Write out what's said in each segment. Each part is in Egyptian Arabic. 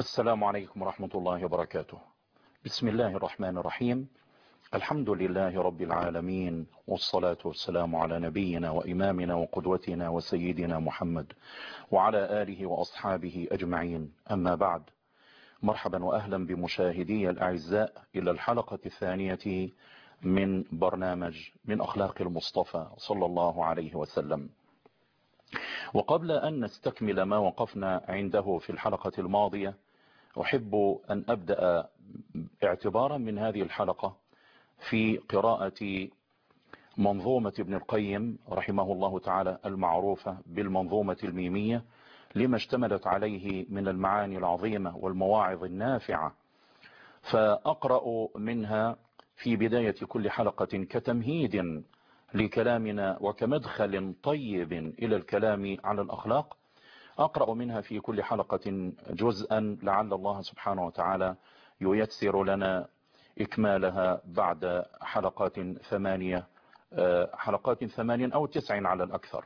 السلام عليكم ورحمة الله وبركاته بسم الله الرحمن الرحيم الحمد لله رب العالمين والصلاة والسلام على نبينا وإمامنا وقدوتنا وسيدنا محمد وعلى آله وأصحابه أجمعين أما بعد مرحبا وأهلا بمشاهدي الأعزاء إلى الحلقة الثانية من برنامج من أخلاق المصطفى صلى الله عليه وسلم وقبل أن نستكمل ما وقفنا عنده في الحلقة الماضية أحب أن أبدأ اعتبارا من هذه الحلقة في قراءة منظومة ابن القيم رحمه الله تعالى المعروفة بالمنظومة الميمية لما اشتملت عليه من المعاني العظيمة والمواعظ النافعة فأقرأ منها في بداية كل حلقة كتمهيد لكلامنا وكمدخل طيب إلى الكلام على الأخلاق أقرأ منها في كل حلقة جزءا لعل الله سبحانه وتعالى ييسر لنا إكمالها بعد حلقات ثمانية حلقات ثمانية أو تسع على الأكثر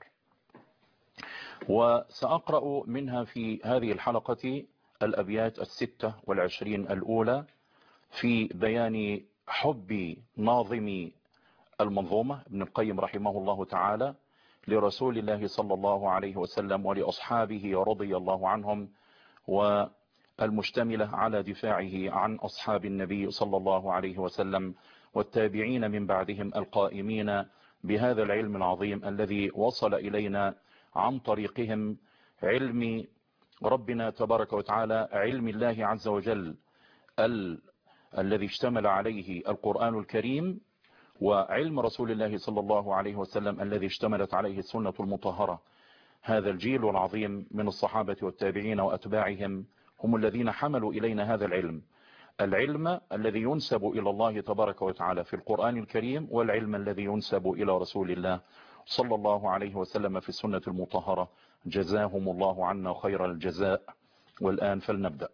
وسأقرأ منها في هذه الحلقة الأبيات الستة والعشرين الأولى في بيان حب ناظم المنظومة ابن القيم رحمه الله تعالى لرسول الله صلى الله عليه وسلم ولأصحابه رضي الله عنهم والمشتملة على دفاعه عن أصحاب النبي صلى الله عليه وسلم والتابعين من بعدهم القائمين بهذا العلم العظيم الذي وصل إلينا عن طريقهم علم ربنا تبارك وتعالى علم الله عز وجل ال... الذي اشتمل عليه القرآن الكريم وعلم رسول الله صلى الله عليه وسلم الذي اشتملت عليه السنة المطهرة هذا الجيل العظيم من الصحابة والتابعين وأتباعهم هم الذين حملوا إلينا هذا العلم العلم الذي ينسب إلى الله تبارك وتعالى في القرآن الكريم والعلم الذي ينسب إلى رسول الله صلى الله عليه وسلم في السنة المطهرة جزاهم الله عنا خير الجزاء والآن فلنبدأ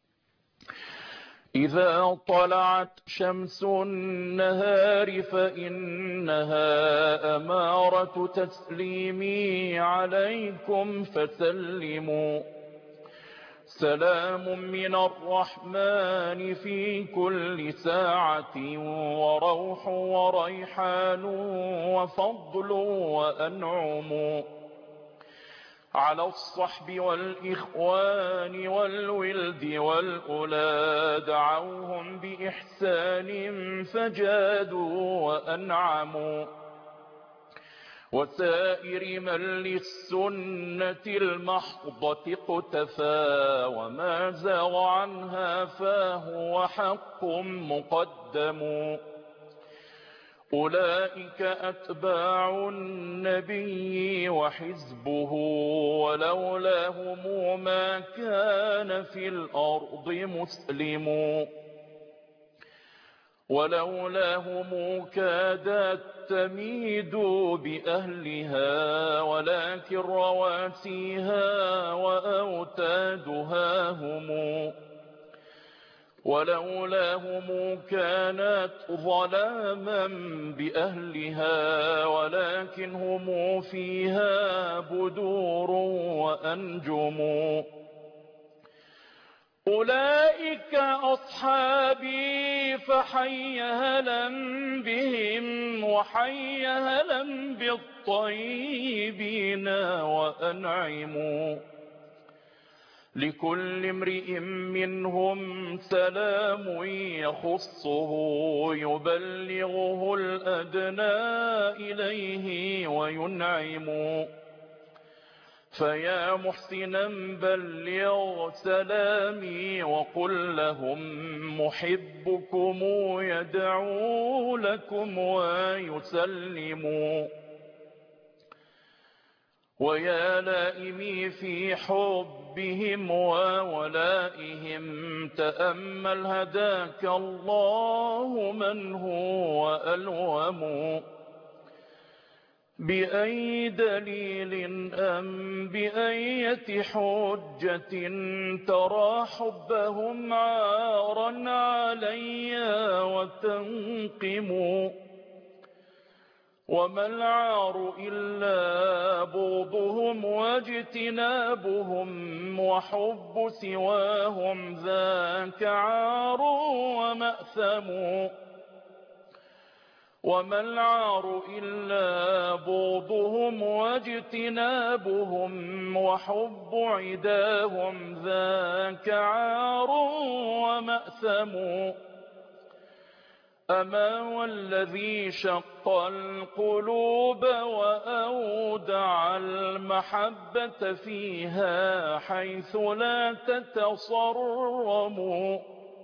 إذا طلعت شمس النهار فإنها أمارة تسليمي عليكم فسلموا سلام من الرحمن في كل ساعة وروح وريحان وفضل وأنعم على الصحب والإخوان والولد والأولى دعوهم بإحسان فجادوا وأنعموا وسائر من للسنة المحضة اقتفى وما زاغ عنها فهو حق مقدم أولئك أتباع النبي وحزبه ولولاهم ما كان في الأرض مسلم ولولاهم كادت تميد بأهلها ولكن رواسيها وأوتادها هم ولولاهم كانت ظلاما بأهلها ولكن هم فيها بدور وأنجم أولئك أصحابي فحي هلا بهم وحي هلا بالطيبين وأنعموا لكل امرئ منهم سلام يخصه يبلغه الأدنى إليه وينعم فيا محسنا بلغ سلامي وقل لهم محبكم يدعو لكم ويسلموا ويا لائمي في حبهم وولائهم تأمل هداك الله من هو ألوم بأي دليل أم بأية حجة ترى حبهم عارا علي وتنقم وما العار إلا بغضهم واجتنابهم وحب سواهم ذاك عار ومأثم وما العار إلا بغضهم واجتنابهم وحب عداهم ذاك عار ومأثم أما والذي شق القلوب وأودع المحبة فيها حيث لا تتصرموا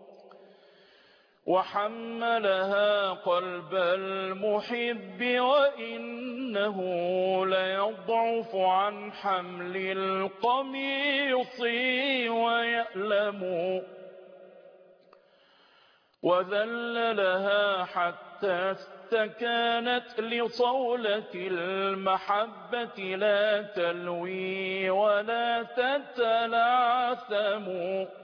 وحملها قلب المحب وإنه ليضعف عن حمل القميص ويألم وذللها حتى استكانت لصولة المحبة لا تلوي ولا تتلاثم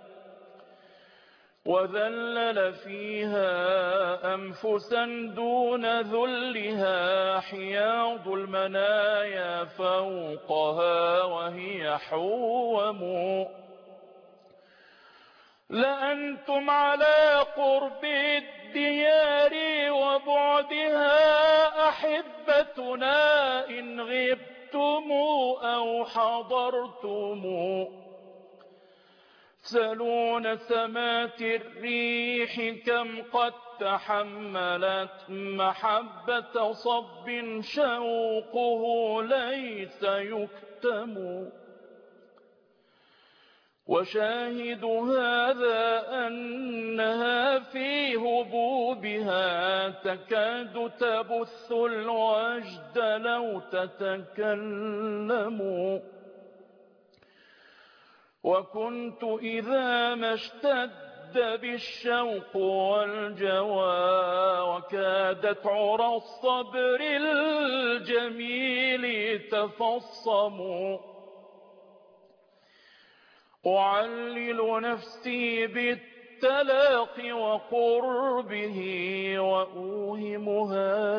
وذلل فيها أنفسا دون ذلها حياض المنايا فوقها وهي حوم لأنتم على قرب الديار وبعدها أحبتنا إن غبتم أو حضرتم سلون سمات الريح كم قد تحملت محبة صب شوقه ليس يكتم وشاهد هذا أنها في هبوبها تكاد تبث الوجد لو تتكلموا وكنت إذا ما اشتد بالشوق والجوى وكادت عرى الصبر الجميل تفصموا أعلل نفسي بالتلاق وقربه وأوهمها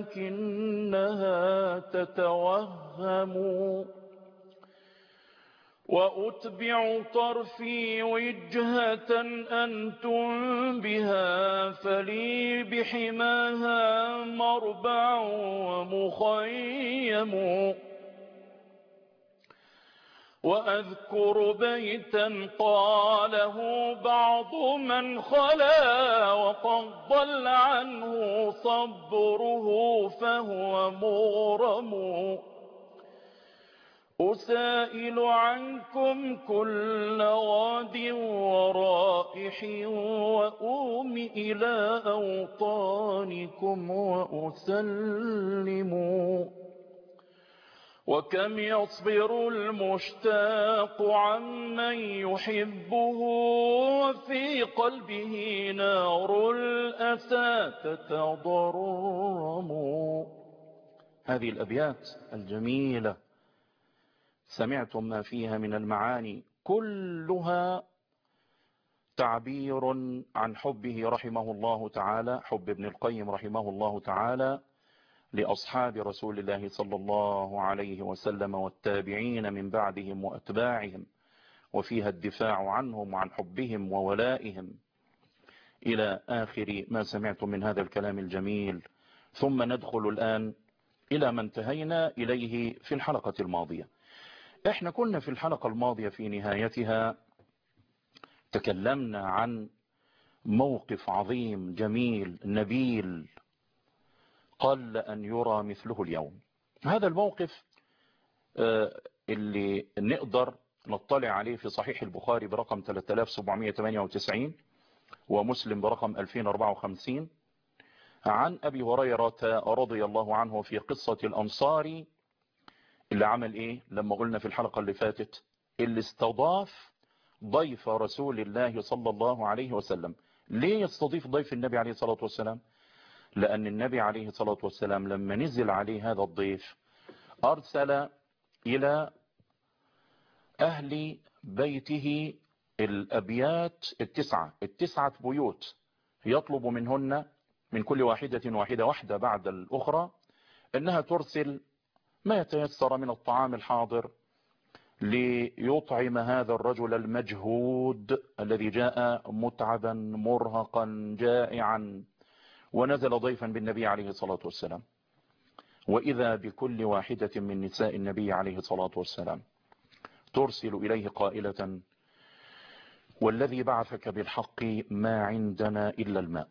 لكنها تتوهم وأتبع طرفي وجهة أنتم بها فلي بحماها مربع ومخيم وأذكر بيتا قاله بعض من خلا وقد ضل عنه صبره فهو مغرم أسائل عنكم كل غاد ورائح وأوم إلى أوطانكم وأسلم وكم يصبر المشتاق عمن يحبه وفي قلبه نار الأسى تتضرم هذه الأبيات الجميلة سمعتم ما فيها من المعاني كلها تعبير عن حبه رحمه الله تعالى حب ابن القيم رحمه الله تعالى لأصحاب رسول الله صلى الله عليه وسلم والتابعين من بعدهم وأتباعهم وفيها الدفاع عنهم وعن حبهم وولائهم إلى آخر ما سمعتم من هذا الكلام الجميل ثم ندخل الآن إلى ما انتهينا إليه في الحلقة الماضية احنا كنا في الحلقة الماضية في نهايتها تكلمنا عن موقف عظيم جميل نبيل قل أن يرى مثله اليوم هذا الموقف اللي نقدر نطلع عليه في صحيح البخاري برقم 3798 ومسلم برقم 2054 عن أبي هريرة رضي الله عنه في قصة الأنصاري اللي عمل ايه لما قلنا في الحلقة اللي فاتت اللي استضاف ضيف رسول الله صلى الله عليه وسلم ليه يستضيف ضيف النبي عليه الصلاة والسلام لأن النبي عليه الصلاة والسلام لما نزل عليه هذا الضيف أرسل إلى أهل بيته الأبيات التسعة التسعة بيوت يطلب منهن من كل واحدة واحدة واحدة بعد الأخرى أنها ترسل ما يتيسر من الطعام الحاضر ليطعم هذا الرجل المجهود الذي جاء متعبا مرهقا جائعا ونزل ضيفا بالنبي عليه الصلاة والسلام وإذا بكل واحدة من نساء النبي عليه الصلاة والسلام ترسل إليه قائلة والذي بعثك بالحق ما عندنا إلا الماء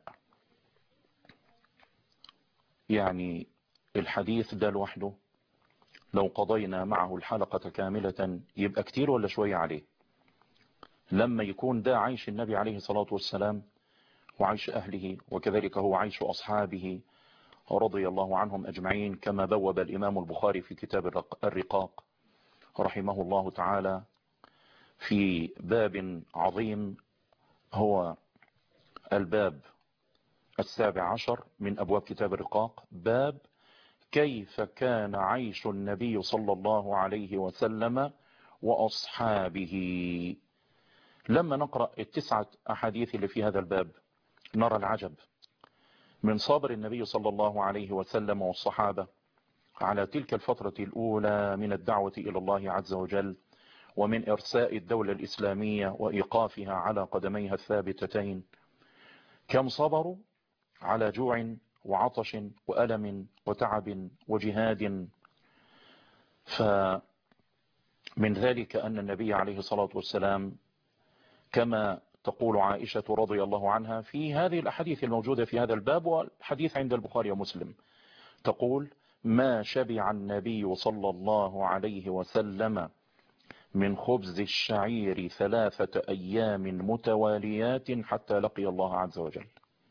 يعني الحديث ده لوحده لو قضينا معه الحلقة كاملة يبقى كتير ولا شوية عليه لما يكون ده عيش النبي عليه الصلاة والسلام وعيش أهله وكذلك هو عيش أصحابه رضي الله عنهم أجمعين كما بوب الإمام البخاري في كتاب الرقاق رحمه الله تعالى في باب عظيم هو الباب السابع عشر من أبواب كتاب الرقاق باب كيف كان عيش النبي صلى الله عليه وسلم وأصحابه لما نقرأ التسعة أحاديث اللي في هذا الباب نرى العجب من صبر النبي صلى الله عليه وسلم والصحابة على تلك الفترة الأولى من الدعوة إلى الله عز وجل ومن إرساء الدولة الإسلامية وإيقافها على قدميها الثابتتين كم صبروا على جوع وعطش وألم وتعب وجهاد فمن ذلك أن النبي عليه الصلاة والسلام كما تقول عائشة رضي الله عنها في هذه الأحاديث الموجودة في هذا الباب والحديث عند البخاري ومسلم تقول ما شبع النبي صلى الله عليه وسلم من خبز الشعير ثلاثة أيام متواليات حتى لقي الله عز وجل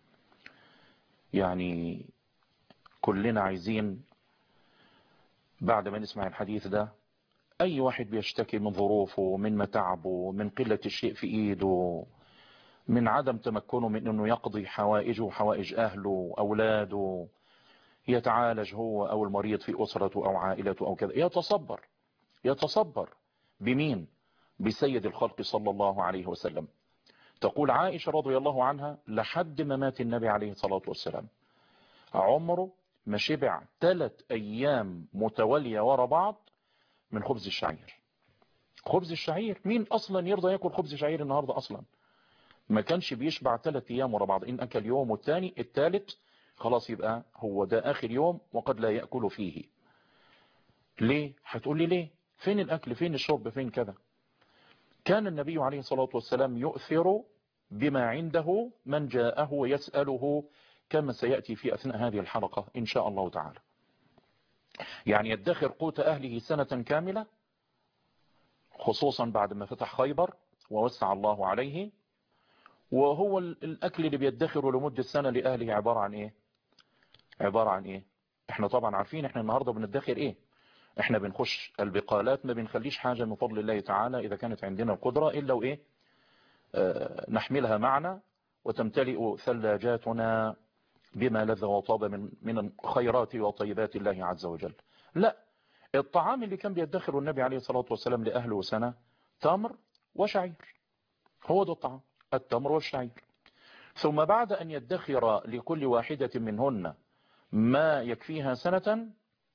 يعني كلنا عايزين بعد ما نسمع الحديث ده أي واحد بيشتكي من ظروفه من متعبه من قلة الشيء في إيده من عدم تمكنه من أنه يقضي حوائجه وحوائج أهله وأولاده يتعالج هو أو المريض في أسرته أو عائلته أو كذا يتصبر يتصبر بمين بسيد الخلق صلى الله عليه وسلم تقول عائشة رضي الله عنها لحد ما مات النبي عليه الصلاة والسلام عمره ما شبع ثلاث أيام متوالية ورا بعض من خبز الشعير خبز الشعير مين أصلا يرضى يأكل خبز شعير النهاردة أصلا ما كانش بيشبع ثلاث أيام ورا بعض إن أكل يوم والتاني الثالث خلاص يبقى هو ده آخر يوم وقد لا يأكل فيه ليه هتقول لي ليه فين الأكل فين الشرب فين كذا كان النبي عليه الصلاة والسلام يؤثر بما عنده من جاءه ويسأله كما سيأتي في أثناء هذه الحلقة إن شاء الله تعالى يعني يدخر قوت أهله سنة كاملة خصوصا بعد ما فتح خيبر ووسع الله عليه وهو الأكل اللي بيدخره لمدة سنة لأهله عبارة عن إيه عبارة عن إيه احنا طبعا عارفين احنا النهاردة بندخر إيه احنا بنخش البقالات ما بنخليش حاجة من فضل الله تعالى إذا كانت عندنا القدرة إلا وإيه اه نحملها معنا وتمتلئ ثلاجاتنا بما لذ وطاب من من خيرات وطيبات الله عز وجل لا الطعام اللي كان بيدخره النبي عليه الصلاة والسلام لأهله سنة تمر وشعير هو ده الطعام التمر والشعير ثم بعد أن يدخر لكل واحدة منهن ما يكفيها سنة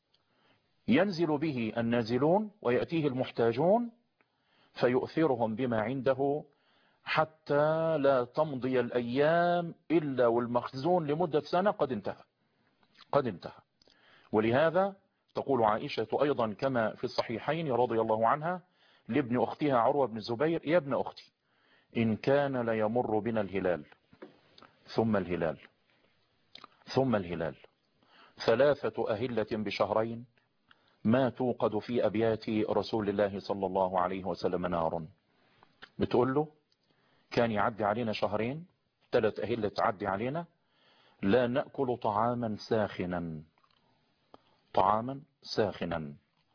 ينزل به النازلون ويأتيه المحتاجون فيؤثرهم بما عنده حتى لا تمضي الأيام إلا والمخزون لمدة سنة قد انتهى قد انتهى ولهذا تقول عائشة أيضا كما في الصحيحين رضي الله عنها لابن أختها عروة بن الزبير يا ابن أختي إن كان ليمر بنا الهلال ثم الهلال ثم الهلال ثلاثة أهلة بشهرين ما توقد في أبيات رسول الله صلى الله عليه وسلم نار بتقول له كان يعدي علينا شهرين ثلاث أهلة تعدي علينا لا نأكل طعاما ساخنا طعاما ساخنا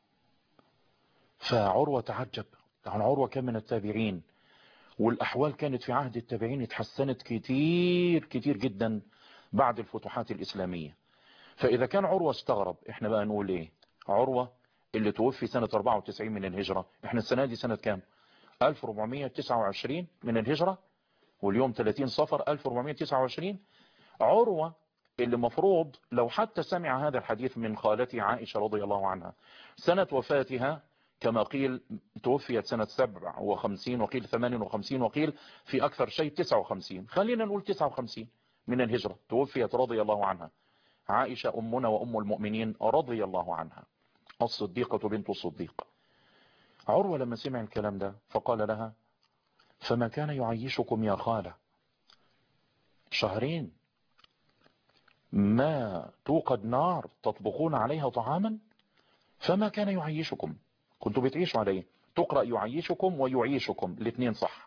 فعروة تعجب يعني عروة كان من التابعين والأحوال كانت في عهد التابعين اتحسنت كتير كتير جدا بعد الفتوحات الإسلامية فإذا كان عروة استغرب احنا بقى نقول ايه عروة اللي توفي سنة 94 من الهجرة احنا السنة دي سنة كام 1429 من الهجرة واليوم 30 صفر 1429 عروة اللي مفروض لو حتى سمع هذا الحديث من خالتي عائشة رضي الله عنها سنة وفاتها كما قيل توفيت سنة 57 وقيل 58 وقيل في أكثر شيء 59 خلينا نقول 59 من الهجرة توفيت رضي الله عنها عائشة أمنا وأم المؤمنين رضي الله عنها الصديقة بنت الصديق عروة لما سمع الكلام ده فقال لها فما كان يعيشكم يا خالة شهرين ما توقد نار تطبخون عليها طعاما فما كان يعيشكم كنتوا بتعيشوا عليه تقرأ يعيشكم ويعيشكم الاثنين صح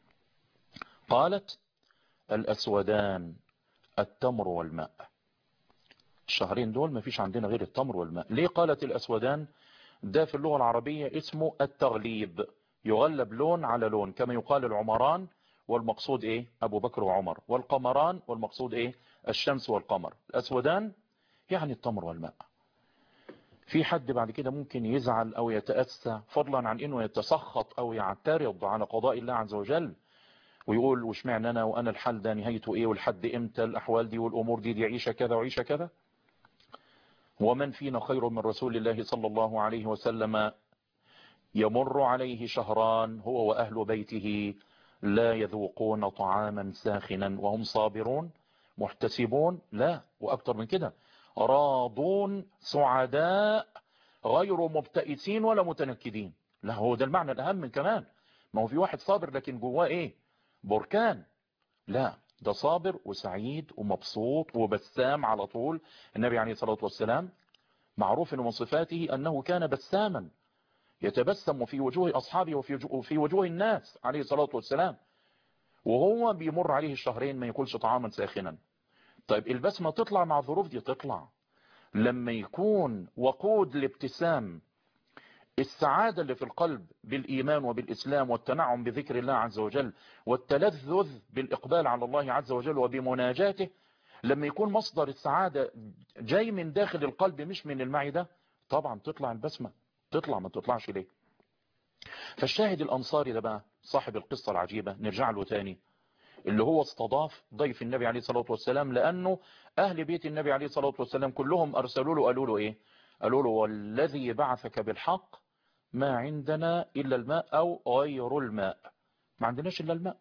قالت الأسودان التمر والماء الشهرين دول ما فيش عندنا غير التمر والماء ليه قالت الأسودان ده في اللغة العربية اسمه التغليب يغلب لون على لون كما يقال العمران والمقصود ايه ابو بكر وعمر والقمران والمقصود ايه الشمس والقمر الاسودان يعني التمر والماء في حد بعد كده ممكن يزعل او يتأسى فضلا عن انه يتسخط او يعترض على قضاء الله عز وجل ويقول وش معنى انا وانا الحال ده نهايته ايه والحد امتى الاحوال دي والامور دي دي عيشة كذا وعيشة كذا ومن فينا خير من رسول الله صلى الله عليه وسلم يمر عليه شهران هو واهل بيته لا يذوقون طعاما ساخنا وهم صابرون محتسبون لا واكتر من كده راضون سعداء غير مبتئسين ولا متنكدين لا هو ده المعنى الاهم من كمان ما هو في واحد صابر لكن جواه ايه بركان لا ده صابر وسعيد ومبسوط وبسام على طول النبي عليه الصلاة والسلام معروف من صفاته أنه كان بساما يتبسم في وجوه أصحابه وفي وجوه الناس عليه الصلاة والسلام وهو بيمر عليه الشهرين ما ياكلش طعاما ساخنا طيب البسمة تطلع مع الظروف دي تطلع لما يكون وقود الابتسام السعادة اللي في القلب بالإيمان وبالإسلام والتنعم بذكر الله عز وجل والتلذذ بالإقبال على الله عز وجل وبمناجاته لما يكون مصدر السعادة جاي من داخل القلب مش من المعدة طبعا تطلع البسمة تطلع ما تطلعش ليه فالشاهد الأنصاري ده بقى صاحب القصة العجيبة نرجع له تاني اللي هو استضاف ضيف النبي عليه الصلاة والسلام لأنه أهل بيت النبي عليه الصلاة والسلام كلهم أرسلوا له قالوا له إيه قالوا له والذي بعثك بالحق ما عندنا إلا الماء أو غير الماء ما عندناش إلا الماء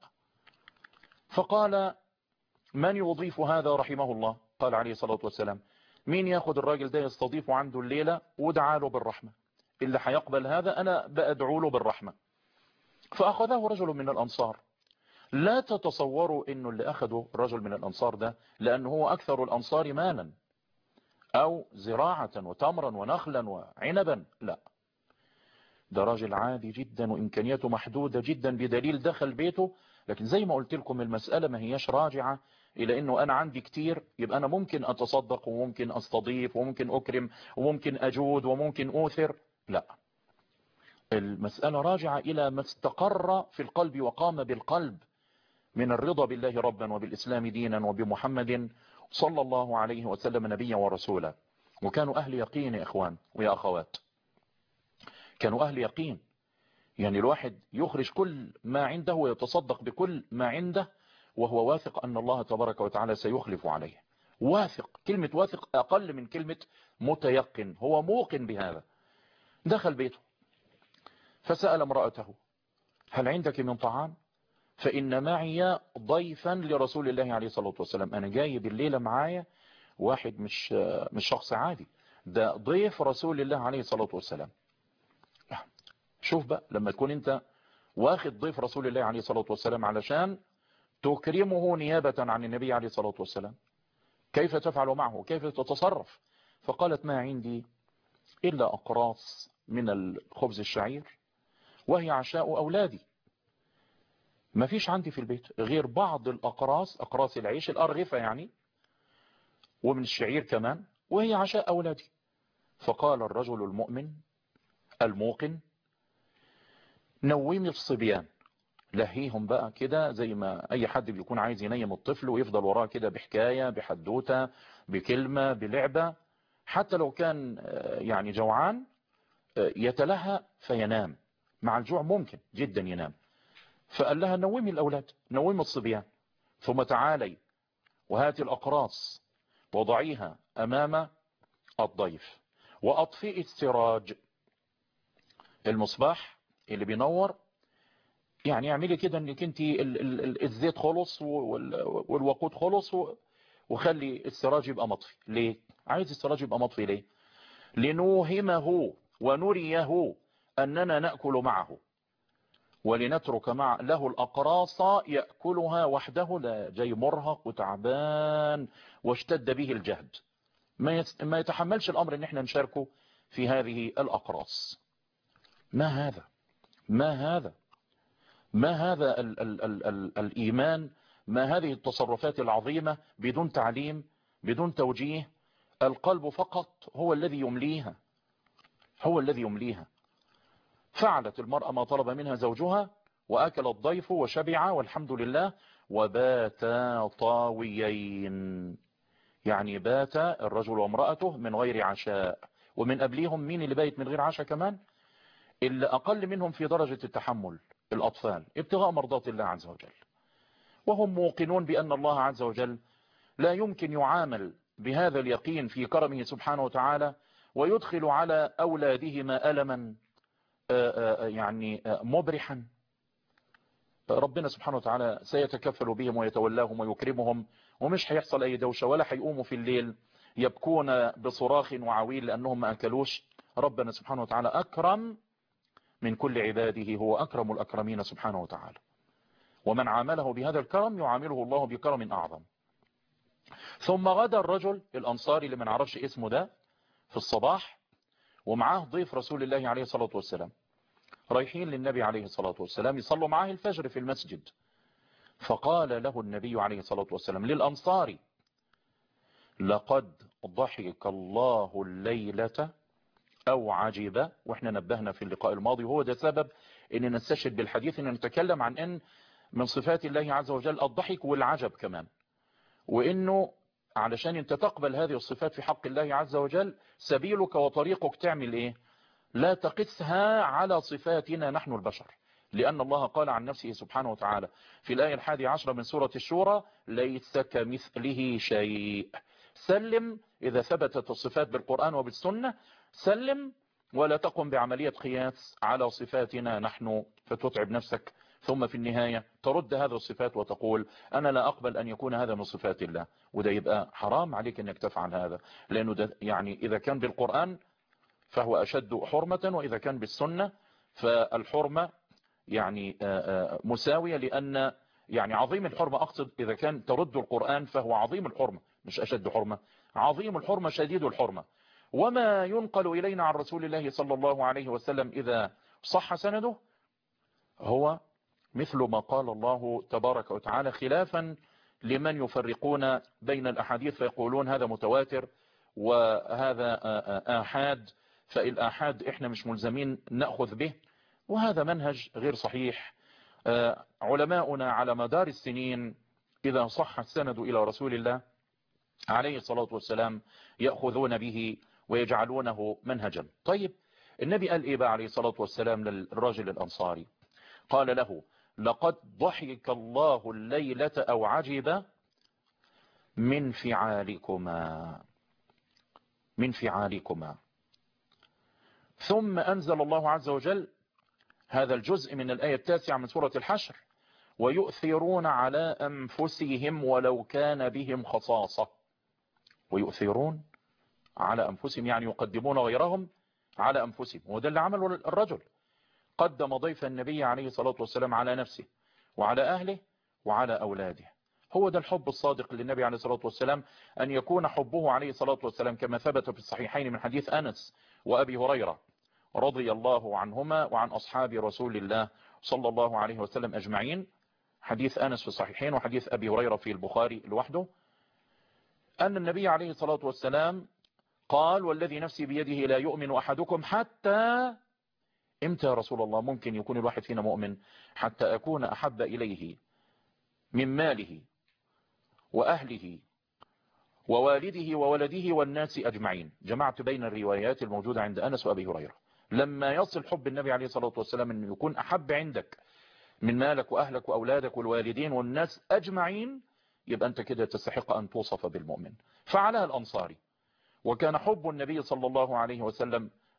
فقال من يضيف هذا رحمه الله قال عليه الصلاة والسلام مين ياخد الراجل ده يستضيفه عنده الليلة ودعا له بالرحمة اللي هيقبل هذا أنا بأدعو له بالرحمة فأخذه رجل من الأنصار لا تتصوروا انه اللي اخده رجل من الانصار ده لانه هو اكثر الانصار مالا او زراعة وتمرا ونخلا وعنبا لا ده راجل عادي جدا وامكانياته محدودة جدا بدليل دخل بيته لكن زي ما قلت لكم المسألة ما هياش راجعة الى انه انا عندي كتير يبقى انا ممكن اتصدق وممكن استضيف وممكن اكرم وممكن اجود وممكن اوثر لا المسألة راجعة الى ما استقر في القلب وقام بالقلب من الرضا بالله ربا وبالإسلام دينا وبمحمد صلى الله عليه وسلم نبيا ورسولا وكانوا أهل يقين يا إخوان ويا أخوات كانوا أهل يقين يعني الواحد يخرج كل ما عنده ويتصدق بكل ما عنده وهو واثق أن الله تبارك وتعالى سيخلف عليه واثق كلمة واثق أقل من كلمة متيقن هو موقن بهذا دخل بيته فسأل امرأته هل عندك من طعام فإن معي ضيفا لرسول الله عليه الصلاة والسلام أنا جاي بالليلة معايا واحد مش مش شخص عادي ده ضيف رسول الله عليه الصلاة والسلام شوف بقى لما تكون انت واخد ضيف رسول الله عليه الصلاة والسلام علشان تكرمه نيابة عن النبي عليه الصلاة والسلام كيف تفعل معه كيف تتصرف فقالت ما عندي إلا أقراص من الخبز الشعير وهي عشاء أولادي ما فيش عندي في البيت غير بعض الأقراص أقراص العيش الأرغفة يعني ومن الشعير كمان وهي عشاء أولادي فقال الرجل المؤمن الموقن نومي الصبيان لهيهم بقى كده زي ما أي حد بيكون عايز ينيم الطفل ويفضل وراه كده بحكاية بحدوتة بكلمة بلعبة حتى لو كان يعني جوعان يتلهى فينام مع الجوع ممكن جدا ينام فقال لها نومي الأولاد نومي الصبيان ثم تعالي وهاتي الأقراص وضعيها أمام الضيف وأطفئي السراج المصباح اللي بينور يعني اعملي كده انك انت الزيت خلص والوقود خلص وخلي السراج يبقى مطفي ليه عايز السراج يبقى مطفي ليه لنوهمه ونريه اننا نأكل معه ولنترك مع له الأقراص يأكلها وحده لا جاي مرهق وتعبان واشتد به الجهد ما ما يتحملش الأمر ان احنا نشاركه في هذه الأقراص ما هذا ما هذا ما هذا ال ال ال ال الإيمان ما هذه التصرفات العظيمة بدون تعليم بدون توجيه القلب فقط هو الذي يمليها هو الذي يمليها فعلت المرأة ما طلب منها زوجها وأكل الضيف وشبع والحمد لله وباتا طاويين يعني بات الرجل وامرأته من غير عشاء ومن قبليهم مين اللي بايت من غير عشاء كمان اللي أقل منهم في درجة التحمل الأطفال ابتغاء مرضات الله عز وجل وهم موقنون بأن الله عز وجل لا يمكن يعامل بهذا اليقين في كرمه سبحانه وتعالى ويدخل على أولادهما ألما يعني مبرحا ربنا سبحانه وتعالى سيتكفل بهم ويتولاهم ويكرمهم ومش هيحصل أي دوشة ولا هيقوموا في الليل يبكون بصراخ وعويل لأنهم ما أكلوش ربنا سبحانه وتعالى أكرم من كل عباده هو أكرم الأكرمين سبحانه وتعالى ومن عامله بهذا الكرم يعامله الله بكرم أعظم ثم غدا الرجل الأنصاري اللي ما نعرفش اسمه ده في الصباح ومعاه ضيف رسول الله عليه الصلاة والسلام رايحين للنبي عليه الصلاة والسلام يصلوا معاه الفجر في المسجد فقال له النبي عليه الصلاة والسلام للأنصاري لقد ضحك الله الليلة أو عجب وإحنا نبهنا في اللقاء الماضي وهو ده سبب أن نستشهد بالحديث أن نتكلم عن أن من صفات الله عز وجل الضحك والعجب كمان وأنه علشان انت تقبل هذه الصفات في حق الله عز وجل سبيلك وطريقك تعمل ايه لا تقسها على صفاتنا نحن البشر لأن الله قال عن نفسه سبحانه وتعالى في الآية الحادية عشرة من سورة الشورى ليس كمثله شيء سلم إذا ثبتت الصفات بالقرآن وبالسنة سلم ولا تقم بعملية قياس على صفاتنا نحن فتتعب نفسك ثم في النهاية ترد هذه الصفات وتقول أنا لا أقبل أن يكون هذا من صفات الله وده يبقى حرام عليك أنك تفعل هذا لأنه ده يعني إذا كان بالقرآن فهو أشد حرمة وإذا كان بالسنة فالحرمة يعني مساوية لأن يعني عظيم الحرمة أقصد إذا كان ترد القرآن فهو عظيم الحرمة مش أشد حرمة عظيم الحرمة شديد الحرمة وما ينقل إلينا عن رسول الله صلى الله عليه وسلم إذا صح سنده هو مثل ما قال الله تبارك وتعالى خلافا لمن يفرقون بين الأحاديث فيقولون هذا متواتر وهذا آحاد فالآحاد إحنا مش ملزمين نأخذ به وهذا منهج غير صحيح علماؤنا على مدار السنين إذا صح السند إلى رسول الله عليه الصلاة والسلام يأخذون به ويجعلونه منهجا طيب النبي قال إيه بقى عليه الصلاة والسلام للرجل الأنصاري قال له لقد ضحك الله الليلة أو عجب من فعالكما من فعالكما ثم أنزل الله عز وجل هذا الجزء من الآية التاسعة من سورة الحشر ويؤثرون على أنفسهم ولو كان بهم خصاصة ويؤثرون على أنفسهم يعني يقدمون غيرهم على أنفسهم وده اللي عمله الرجل قدم ضيف النبي عليه الصلاة والسلام على نفسه وعلى أهله وعلى أولاده هو ده الحب الصادق للنبي عليه الصلاة والسلام أن يكون حبه عليه الصلاة والسلام كما ثبت في الصحيحين من حديث أنس وأبي هريرة رضي الله عنهما وعن أصحاب رسول الله صلى الله عليه وسلم أجمعين حديث أنس في الصحيحين وحديث أبي هريرة في البخاري لوحده أن النبي عليه الصلاة والسلام قال والذي نفسي بيده لا يؤمن أحدكم حتى امتى يا رسول الله ممكن يكون الواحد فينا مؤمن حتى أكون أحب إليه من ماله وأهله ووالده وولده والناس أجمعين جمعت بين الروايات الموجودة عند أنس وأبي هريرة لما يصل حب النبي عليه الصلاة والسلام أنه يكون أحب عندك من مالك وأهلك وأولادك والوالدين والناس أجمعين يبقى أنت كده تستحق أن توصف بالمؤمن فعلها الأنصاري وكان حب النبي صلى الله عليه وسلم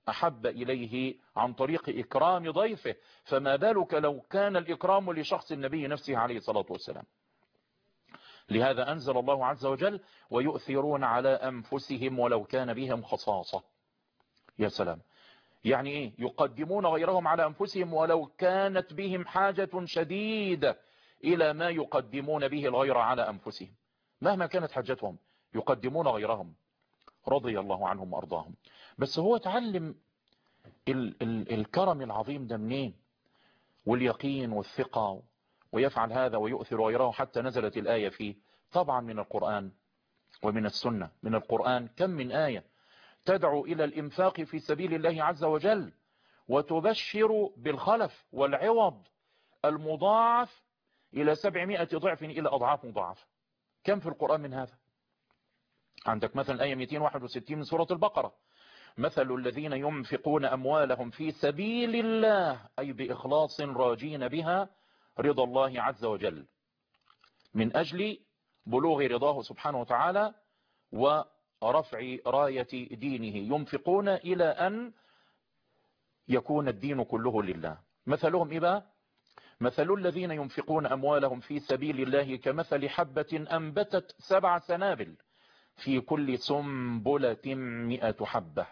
أحب إليه عن طريق إكرام ضيفه فما بالك لو كان الإكرام لشخص النبي نفسه عليه الصلاة والسلام لهذا أنزل الله عز وجل ويؤثرون على أنفسهم ولو كان بهم خصاصة يا سلام يعني إيه يقدمون غيرهم على أنفسهم ولو كانت بهم حاجة شديدة إلى ما يقدمون به الغير على أنفسهم مهما كانت حاجتهم يقدمون غيرهم رضي الله عنهم وأرضاهم بس هو تعلم ال ال الكرم العظيم ده منين واليقين والثقة ويفعل هذا ويؤثر غيره حتى نزلت الآية فيه طبعا من القرآن ومن السنة من القرآن كم من آية تدعو إلى الإنفاق في سبيل الله عز وجل وتبشر بالخلف والعوض المضاعف إلى سبعمائة ضعف إلى أضعاف مضاعفة كم في القرآن من هذا عندك مثلا آية 261 من سورة البقرة مثل الذين ينفقون أموالهم في سبيل الله أي بإخلاص راجين بها رضا الله عز وجل من أجل بلوغ رضاه سبحانه وتعالى ورفع راية دينه ينفقون إلى أن يكون الدين كله لله مثلهم إبا مثل الذين ينفقون أموالهم في سبيل الله كمثل حبة أنبتت سبع سنابل في كل سنبلة مئة حبة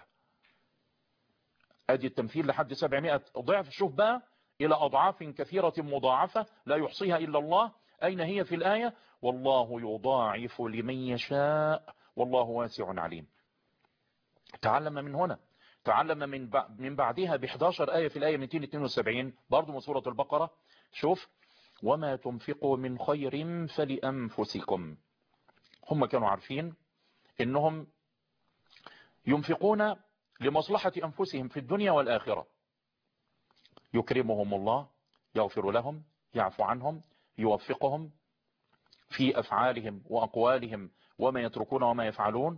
ادي التمثيل لحد سبعمائة ضعف شوف بقى الى اضعاف كثيرة مضاعفة لا يحصيها الا الله اين هي في الاية والله يضاعف لمن يشاء والله واسع عليم تعلم من هنا تعلم من من بعدها ب 11 آية في الآية 272 برضو من سورة البقرة شوف وما تنفقوا من خير فلأنفسكم هم كانوا عارفين انهم ينفقون لمصلحة أنفسهم في الدنيا والآخرة يكرمهم الله يغفر لهم يعفو عنهم يوفقهم في أفعالهم وأقوالهم وما يتركون وما يفعلون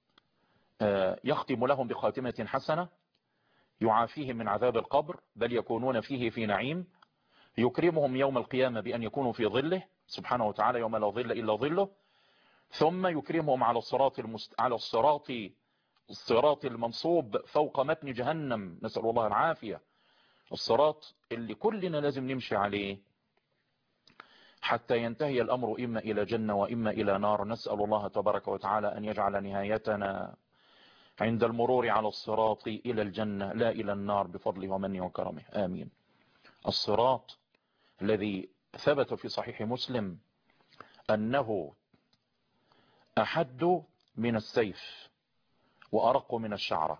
يختم لهم بخاتمة حسنة يعافيهم من عذاب القبر بل يكونون فيه في نعيم يكرمهم يوم القيامة بأن يكونوا في ظله سبحانه وتعالى يوم لا ظل إلا ظله ثم يكرمهم على الصراط المست... على الصراط الصراط المنصوب فوق متن جهنم نسأل الله العافية الصراط اللي كلنا لازم نمشي عليه حتى ينتهي الأمر إما إلى جنة وإما إلى نار نسأل الله تبارك وتعالى أن يجعل نهايتنا عند المرور على الصراط إلى الجنة لا إلى النار بفضله ومنه وكرمه آمين الصراط الذي ثبت في صحيح مسلم أنه أحد من السيف وأرق من الشعرة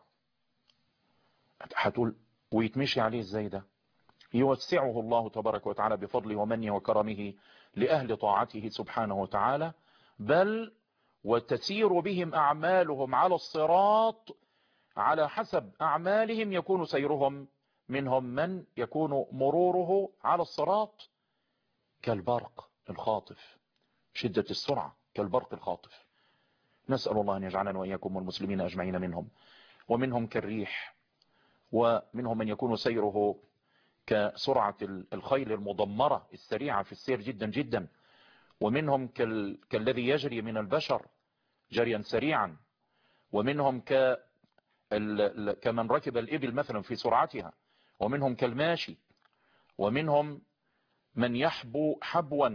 هتقول ويتمشي عليه ازاي ده يوسعه الله تبارك وتعالى بفضله ومنه وكرمه لأهل طاعته سبحانه وتعالى بل وتسير بهم أعمالهم على الصراط على حسب أعمالهم يكون سيرهم منهم من يكون مروره على الصراط كالبرق الخاطف شدة السرعة كالبرق الخاطف نسأل الله أن يجعلنا وإياكم والمسلمين أجمعين منهم ومنهم كالريح ومنهم من يكون سيره كسرعة الخيل المضمرة السريعة في السير جدا جدا ومنهم كال... كالذي يجري من البشر جريا سريعا ومنهم ك... ال... كمن ركب الإبل مثلا في سرعتها ومنهم كالماشي ومنهم من يحبو حبوا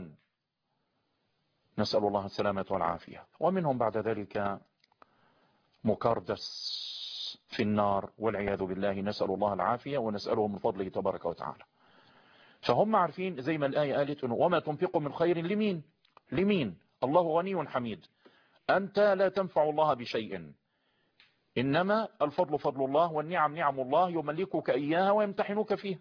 نسأل الله السلامة والعافية ومنهم بعد ذلك مكردس في النار والعياذ بالله نسأل الله العافية ونسأله من فضله تبارك وتعالى فهم عارفين زي ما الآية قالت إنه وما تنفقوا من خير لمين لمين الله غني حميد أنت لا تنفع الله بشيء إنما الفضل فضل الله والنعم نعم الله يملكك إياها ويمتحنك فيها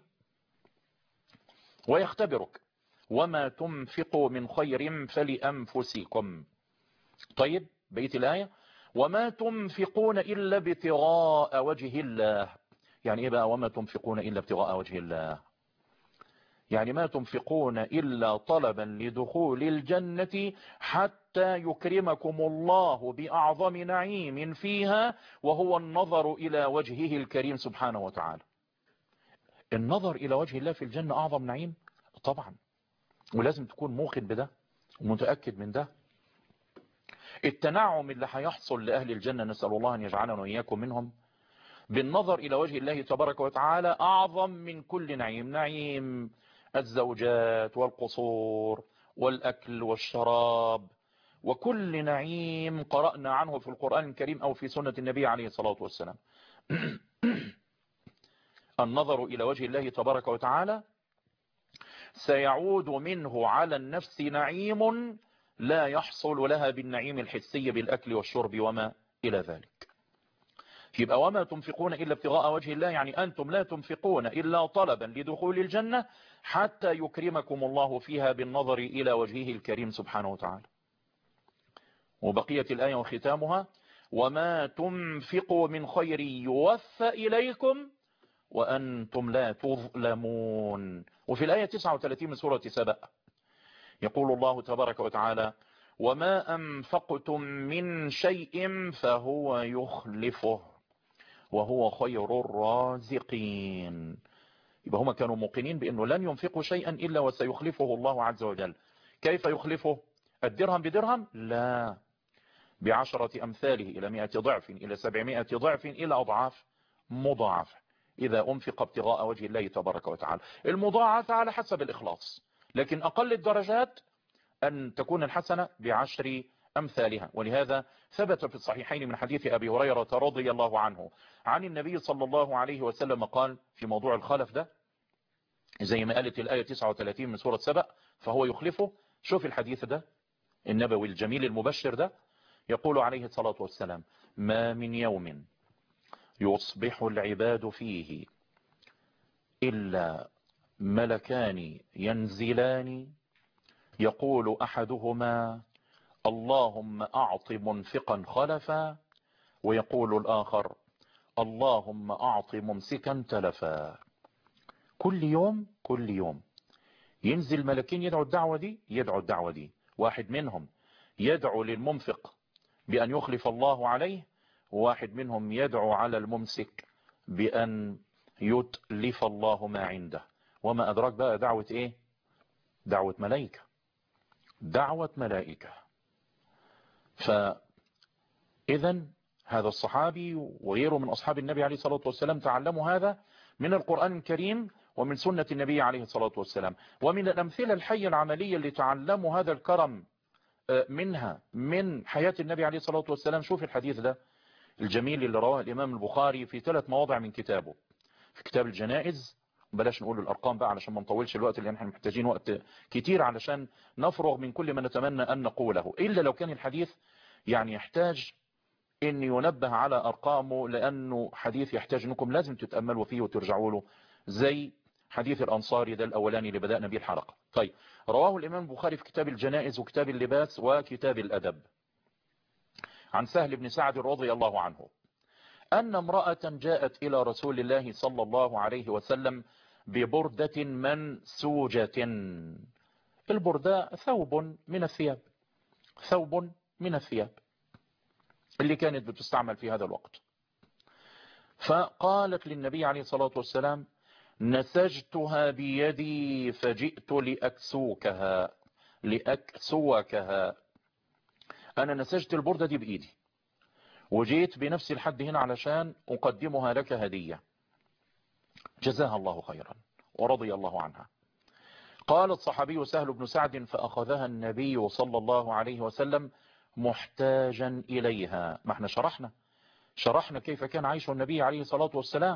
ويختبرك وما تنفقوا من خير فلأنفسكم طيب بيت الآية وما تنفقون إلا ابتغاء وجه الله يعني إيه بقى وما تنفقون إلا ابتغاء وجه الله يعني ما تنفقون إلا طلبا لدخول الجنة حتى يكرمكم الله بأعظم نعيم فيها وهو النظر إلى وجهه الكريم سبحانه وتعالى النظر إلى وجه الله في الجنة أعظم نعيم طبعا ولازم تكون موقن بده ومتأكد من ده التنعم اللي هيحصل لأهل الجنة نسأل الله أن يجعلنا وإياكم منهم بالنظر إلى وجه الله تبارك وتعالى أعظم من كل نعيم نعيم الزوجات والقصور والأكل والشراب وكل نعيم قرأنا عنه في القرآن الكريم أو في سنة النبي عليه الصلاة والسلام النظر إلى وجه الله تبارك وتعالى سيعود منه على النفس نعيم لا يحصل لها بالنعيم الحسي بالأكل والشرب وما إلى ذلك يبقى وما تنفقون إلا ابتغاء وجه الله يعني أنتم لا تنفقون إلا طلبا لدخول الجنة حتى يكرمكم الله فيها بالنظر إلى وجهه الكريم سبحانه وتعالى وبقية الآية وختامها وما تنفقوا من خير يوفى إليكم وأنتم لا تظلمون وفي الآية 39 من سورة سبأ يقول الله تبارك وتعالى وما أنفقتم من شيء فهو يخلفه وهو خير الرازقين يبقى هم كانوا موقنين بأنه لن ينفقوا شيئا إلا وسيخلفه الله عز وجل كيف يخلفه الدرهم بدرهم لا بعشرة أمثاله إلى مئة ضعف إلى سبعمائة ضعف إلى أضعاف مضاعفة إذا أنفق ابتغاء وجه الله تبارك وتعالى المضاعفة على حسب الإخلاص لكن أقل الدرجات أن تكون الحسنة بعشر أمثالها ولهذا ثبت في الصحيحين من حديث أبي هريرة رضي الله عنه عن النبي صلى الله عليه وسلم قال في موضوع الخلف ده زي ما قالت الآية 39 من سورة سبأ فهو يخلفه شوف الحديث ده النبوي الجميل المبشر ده يقول عليه الصلاة والسلام ما من يوم يصبح العباد فيه إلا ملكان ينزلان يقول أحدهما اللهم أعط منفقا خلفا ويقول الآخر اللهم أعط ممسكا تلفا كل يوم كل يوم ينزل ملكين يدعو الدعوة دي يدعو الدعوة دي واحد منهم يدعو للمنفق بأن يخلف الله عليه وواحد منهم يدعو على الممسك بأن يتلف الله ما عنده وما أدراك بقى دعوة إيه دعوة ملائكة دعوة ملائكة فإذا هذا الصحابي وغيره من أصحاب النبي عليه الصلاة والسلام تعلموا هذا من القرآن الكريم ومن سنة النبي عليه الصلاة والسلام ومن الأمثلة الحية العملية اللي تعلموا هذا الكرم منها من حياة النبي عليه الصلاة والسلام شوف الحديث ده الجميل اللي رواه الإمام البخاري في ثلاث مواضع من كتابه في كتاب الجنائز بلاش نقول الأرقام بقى علشان ما نطولش الوقت اللي احنا محتاجين وقت كتير علشان نفرغ من كل ما نتمنى أن نقوله إلا لو كان الحديث يعني يحتاج ان ينبه على أرقامه لأنه حديث يحتاج أنكم لازم تتأملوا فيه وترجعوا له زي حديث الأنصاري ده الأولاني اللي بدأنا به الحلقة طيب رواه الإمام البخاري في كتاب الجنائز وكتاب اللباس وكتاب الأدب عن سهل بن سعد رضي الله عنه أن امرأة جاءت إلى رسول الله صلى الله عليه وسلم ببردة منسوجة البردة ثوب من الثياب ثوب من الثياب اللي كانت بتستعمل في هذا الوقت فقالت للنبي عليه الصلاة والسلام نسجتها بيدي فجئت لأكسوكها لأكسوكها أنا نسجت البردة دي بإيدي وجيت بنفس الحد هنا علشان أقدمها لك هدية جزاها الله خيرا ورضي الله عنها قال الصحابي سهل بن سعد فأخذها النبي صلى الله عليه وسلم محتاجا إليها ما احنا شرحنا شرحنا كيف كان عيش النبي عليه الصلاة والسلام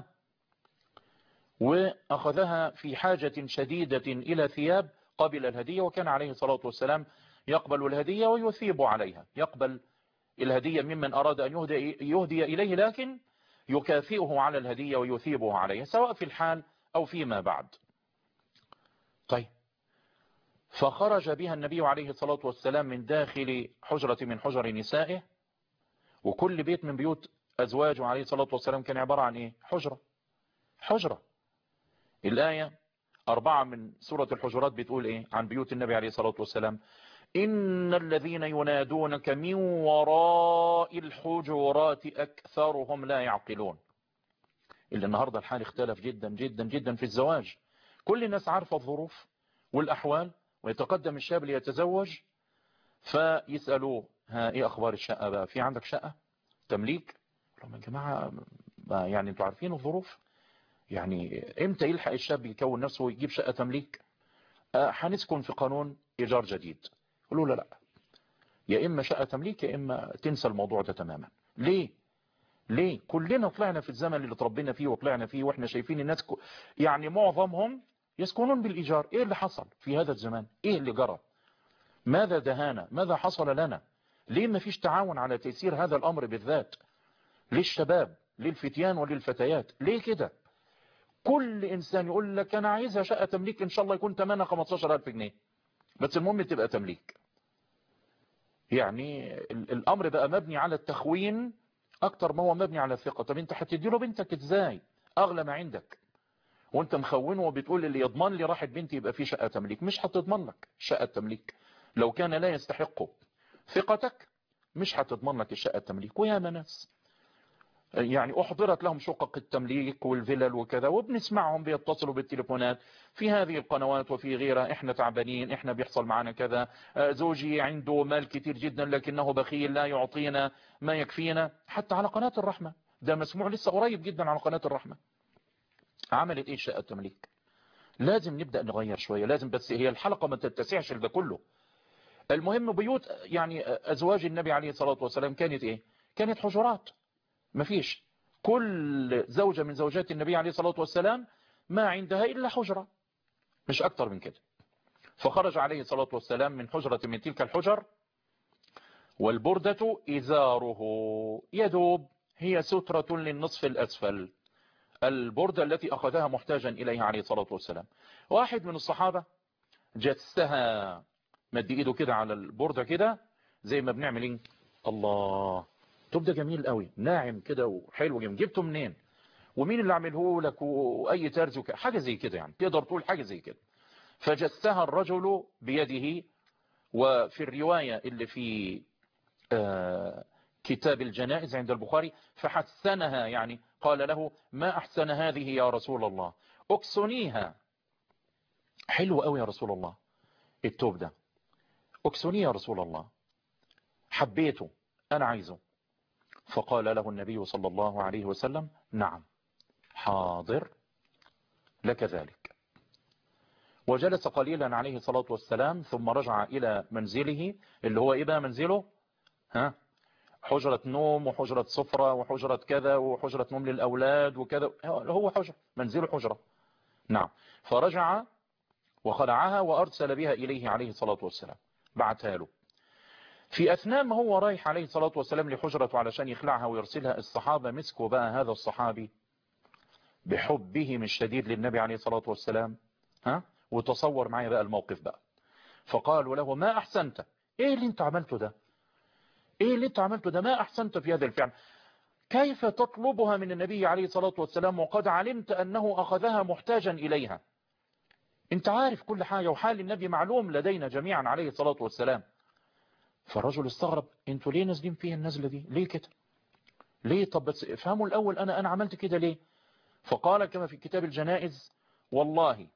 وأخذها في حاجة شديدة إلى ثياب قبل الهدية وكان عليه الصلاة والسلام يقبل الهدية ويثيب عليها يقبل الهدية ممن أراد أن يهدي, يهدي إليه لكن يكافئه على الهدية ويثيبه عليها سواء في الحال أو فيما بعد طيب فخرج بها النبي عليه الصلاة والسلام من داخل حجرة من حجر نسائه وكل بيت من بيوت أزواجه عليه الصلاة والسلام كان عبارة عن إيه حجرة حجرة الآية أربعة من سورة الحجرات بتقول إيه عن بيوت النبي عليه الصلاة والسلام إن الذين ينادونك من وراء الحجرات أكثرهم لا يعقلون اللي النهاردة الحال اختلف جدا جدا جدا في الزواج كل الناس عارفة الظروف والأحوال ويتقدم الشاب ليتزوج فيسألوه ها ايه اخبار الشقة بقى في عندك شقة تمليك لهم يا جماعة ما يعني انتوا عارفين الظروف يعني امتى يلحق الشاب يكون نفسه ويجيب شقة تمليك آه، هنسكن في قانون ايجار جديد قالوا له لا يا اما شقة تمليك يا اما تنسى الموضوع ده تماما ليه ليه كلنا طلعنا في الزمن اللي اتربينا فيه وطلعنا فيه واحنا شايفين الناس ك... يعني معظمهم يسكنون بالايجار ايه اللي حصل في هذا الزمان ايه اللي جرى ماذا دهانا ماذا حصل لنا ليه ما فيش تعاون على تيسير هذا الامر بالذات للشباب للفتيان وللفتيات ليه كده كل انسان يقول لك انا عايزها شقة تمليك ان شاء الله يكون ثمنها 15000 جنيه بس المهم تبقى تمليك يعني ال- الامر بقى مبني على التخوين اكتر ما هو مبني على الثقة طب انت هتدي له بنتك ازاي اغلى ما عندك وانت مخونه وبتقول اللي يضمن لي راحة بنتي يبقى في شقة تمليك مش هتضمن لك شقة تمليك لو كان لا يستحق ثقتك مش هتضمن لك الشقة التمليك ويا ناس يعني احضرت لهم شقق التمليك والفلل وكذا وبنسمعهم بيتصلوا بالتليفونات في هذه القنوات وفي غيرها احنا تعبانين احنا بيحصل معنا كذا آه، زوجي عنده مال كتير جدا لكنه بخيل لا يعطينا ما يكفينا حتى على قناة الرحمة ده مسموع لسه قريب جدا على قناة الرحمة عملت ايه شقة التمليك لازم نبدأ نغير شوية لازم بس هي الحلقة ما تتسعش لده كله المهم بيوت يعني ازواج النبي عليه الصلاة والسلام كانت ايه كانت حجرات مفيش كل زوجة من زوجات النبي عليه الصلاة والسلام ما عندها إلا حجرة مش أكتر من كده فخرج عليه الصلاة والسلام من حجرة من تلك الحجر والبردة إزاره يدوب هي سترة للنصف الأسفل البردة التي أخذها محتاجا إليها عليه الصلاة والسلام واحد من الصحابة جسها مد إيده كده على البردة كده زي ما بنعمل إيه الله تبدأ جميل قوي ناعم كده وحلو جميل جبته منين ومين اللي عمله لك واي ترز وك... حاجة زي كده يعني تقدر تقول حاجة زي كده فجسها الرجل بيده وفي الرواية اللي في آه كتاب الجنائز عند البخاري فحسنها يعني قال له ما أحسن هذه يا رسول الله أكسنيها حلو قوي يا رسول الله التوب ده أكسني يا رسول الله حبيته أنا عايزه فقال له النبي صلى الله عليه وسلم نعم حاضر لك ذلك وجلس قليلا عليه الصلاة والسلام ثم رجع إلى منزله اللي هو إيه بقى منزله ها حجرة نوم وحجرة سفرة وحجرة كذا وحجرة نوم للأولاد وكذا هو حجرة منزله حجرة نعم فرجع وخلعها وأرسل بها إليه عليه الصلاة والسلام بعتها له في أثناء ما هو رايح عليه الصلاة والسلام لحجرته علشان يخلعها ويرسلها الصحابة مسكوا بقى هذا الصحابي بحبهم الشديد للنبي عليه الصلاة والسلام ها وتصور معي بقى الموقف بقى فقالوا له ما أحسنت ايه اللي انت عملته ده ايه اللي انت عملته ده ما أحسنت في هذا الفعل كيف تطلبها من النبي عليه الصلاة والسلام وقد علمت أنه أخذها محتاجا إليها انت عارف كل حاجة وحال النبي معلوم لدينا جميعا عليه الصلاة والسلام فالرجل استغرب انتوا ليه نازلين فيها النزلة دي ليه كده ليه طب بس افهموا الاول انا انا عملت كده ليه فقال كما في كتاب الجنائز والله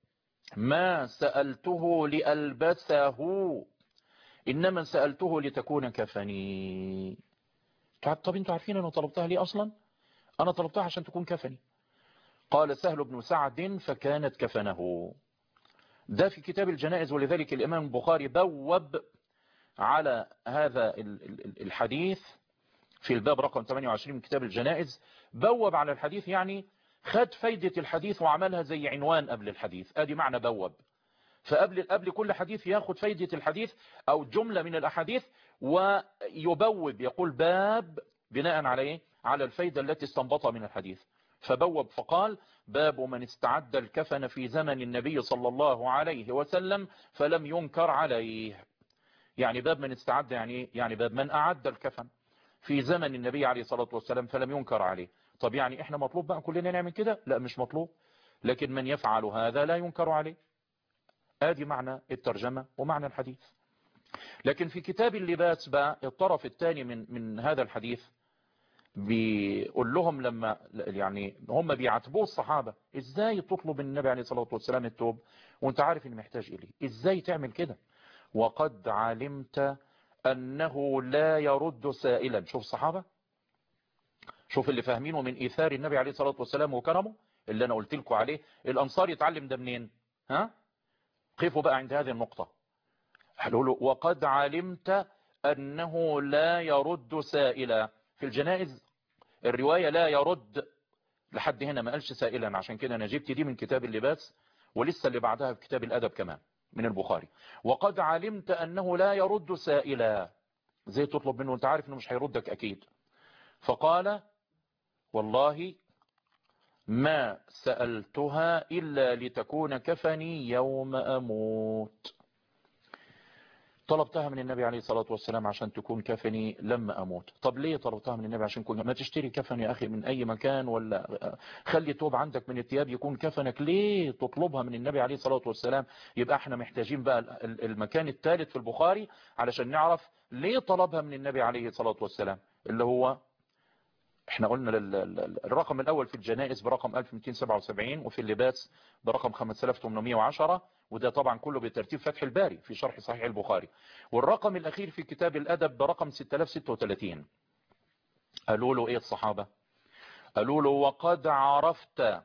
ما سألته لألبسه إنما سألته لتكون كفني طب انتوا عارفين أنا طلبتها ليه أصلا أنا طلبتها عشان تكون كفني قال سهل بن سعد فكانت كفنه ده في كتاب الجنائز ولذلك الإمام البخاري بوب على هذا الحديث في الباب رقم 28 من كتاب الجنائز بوب على الحديث يعني خد فايدة الحديث وعملها زي عنوان قبل الحديث ادي معنى بوب فقبل قبل كل حديث ياخد فايدة الحديث او جملة من الاحاديث ويبوب يقول باب بناء عليه على الفايدة التي استنبطها من الحديث فبوب فقال باب من استعد الكفن في زمن النبي صلى الله عليه وسلم فلم ينكر عليه يعني باب من استعد يعني يعني باب من أعد الكفن في زمن النبي عليه الصلاة والسلام فلم ينكر عليه طب يعني احنا مطلوب بقى كلنا نعمل كده لا مش مطلوب لكن من يفعل هذا لا ينكر عليه ادي معنى الترجمة ومعنى الحديث لكن في كتاب اللباس بقى الطرف الثاني من من هذا الحديث بيقول لهم لما يعني هم بيعاتبوه الصحابة ازاي تطلب من النبي عليه الصلاة والسلام التوب وانت عارف ان محتاج اليه ازاي تعمل كده وقد علمت أنه لا يرد سائلا شوف صحابة شوف اللي فاهمينه من إيثار النبي عليه الصلاة والسلام وكرمه اللي أنا قلت لكم عليه الأنصار يتعلم ده منين ها قفوا بقى عند هذه النقطة قالوا له وقد علمت أنه لا يرد سائلا في الجنائز الرواية لا يرد لحد هنا ما قالش سائلا عشان كده أنا جبت دي من كتاب اللباس ولسه اللي بعدها في كتاب الأدب كمان من البخاري وقد علمت أنه لا يرد سائلا زي تطلب منه انت عارف انه مش هيردك اكيد فقال والله ما سألتها إلا لتكون كفني يوم أموت طلبتها من النبي عليه الصلاة والسلام عشان تكون كفني لما أموت طب ليه طلبتها من النبي عشان تكون ما تشتري كفن يا أخي من أي مكان ولا خلي توب عندك من الثياب يكون كفنك ليه تطلبها من النبي عليه الصلاة والسلام يبقى احنا محتاجين بقى المكان الثالث في البخاري علشان نعرف ليه طلبها من النبي عليه الصلاة والسلام اللي هو احنا قلنا الرقم الاول في الجنائز برقم 1277 وفي اللباس برقم 5810 وده طبعا كله بترتيب فتح الباري في شرح صحيح البخاري والرقم الاخير في كتاب الادب برقم 6036 قالوا له ايه الصحابة قالوا له وقد عرفت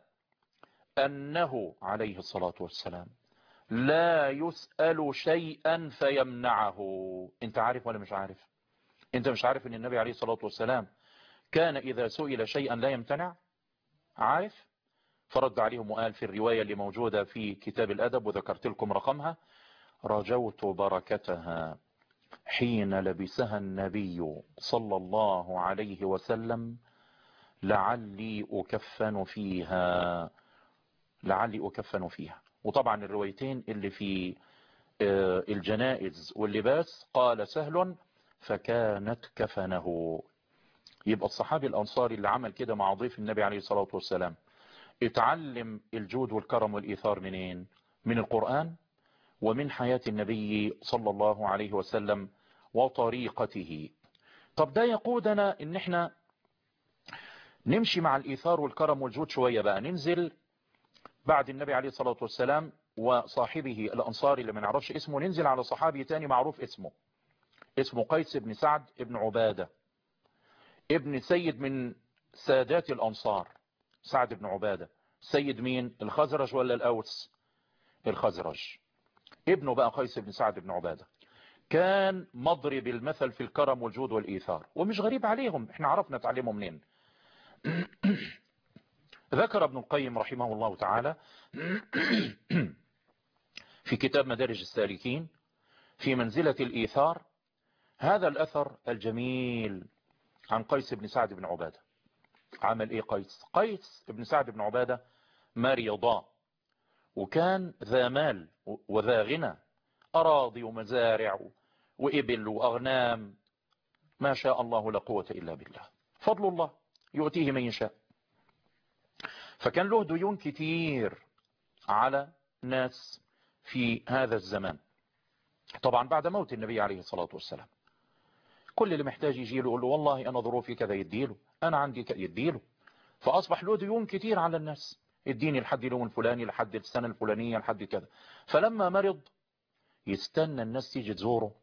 انه عليه الصلاة والسلام لا يسأل شيئا فيمنعه انت عارف ولا مش عارف انت مش عارف ان النبي عليه الصلاة والسلام كان إذا سئل شيئا لا يمتنع عارف فرد عليهم وقال في الرواية اللي موجودة في كتاب الأدب وذكرت لكم رقمها رجوت بركتها حين لبسها النبي صلى الله عليه وسلم لعلي أكفن فيها لعلي أكفن فيها وطبعا الروايتين اللي في الجنائز واللباس قال سهل فكانت كفنه يبقى الصحابي الأنصاري اللي عمل كده مع ضيف النبي عليه الصلاة والسلام اتعلم الجود والكرم والإيثار منين من القرآن ومن حياة النبي صلى الله عليه وسلم وطريقته طب ده يقودنا ان احنا نمشي مع الإيثار والكرم والجود شوية بقى ننزل بعد النبي عليه الصلاة والسلام وصاحبه الأنصاري اللي ما نعرفش اسمه ننزل على صحابي تاني معروف اسمه اسمه قيس بن سعد بن عبادة ابن سيد من سادات الأنصار سعد بن عبادة سيد مين الخزرج ولا الأوس الخزرج ابنه بقى قيس بن سعد بن عبادة كان مضرب المثل في الكرم والجود والإيثار ومش غريب عليهم احنا عرفنا تعلمه منين ذكر ابن القيم رحمه الله تعالى في كتاب مدارج السالكين في منزلة الإيثار هذا الأثر الجميل عن قيس بن سعد بن عبادة عمل ايه قيس قيس بن سعد بن عبادة مريضا وكان ذا مال وذا غنى أراضي ومزارع وإبل وأغنام ما شاء الله لا قوة إلا بالله فضل الله يؤتيه من يشاء فكان له ديون كتير على ناس في هذا الزمان طبعا بعد موت النبي عليه الصلاة والسلام كل اللي محتاج يجي له يقول له والله أنا ظروفي كذا يديله أنا عندي كذا يديله فأصبح له ديون كتير على الناس اديني لحد اليوم الفلاني لحد السنة الفلانية لحد كذا فلما مرض يستنى الناس تيجي تزوره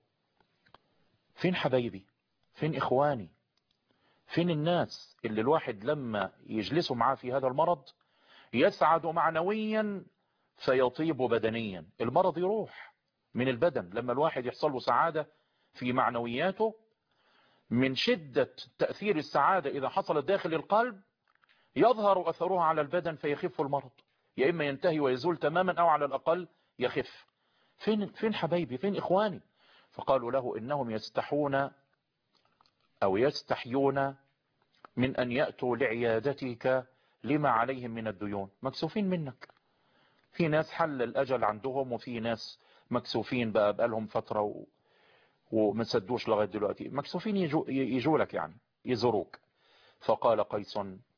فين حبايبي فين إخواني فين الناس اللي الواحد لما يجلسوا معاه في هذا المرض يسعد معنويا فيطيب بدنيا المرض يروح من البدن لما الواحد يحصل له سعادة في معنوياته من شدة تأثير السعادة إذا حصلت داخل القلب يظهر أثرها على البدن فيخف المرض يا إما ينتهي ويزول تماما أو على الأقل يخف فين, فين حبايبي فين إخواني فقالوا له إنهم يستحون أو يستحيون من أن يأتوا لعيادتك لما عليهم من الديون مكسوفين منك في ناس حل الأجل عندهم وفي ناس مكسوفين بقى بقالهم فترة و... وما سدوش لغاية دلوقتي مكسوفين يجوا, يجوا لك يعني يزوروك فقال قيس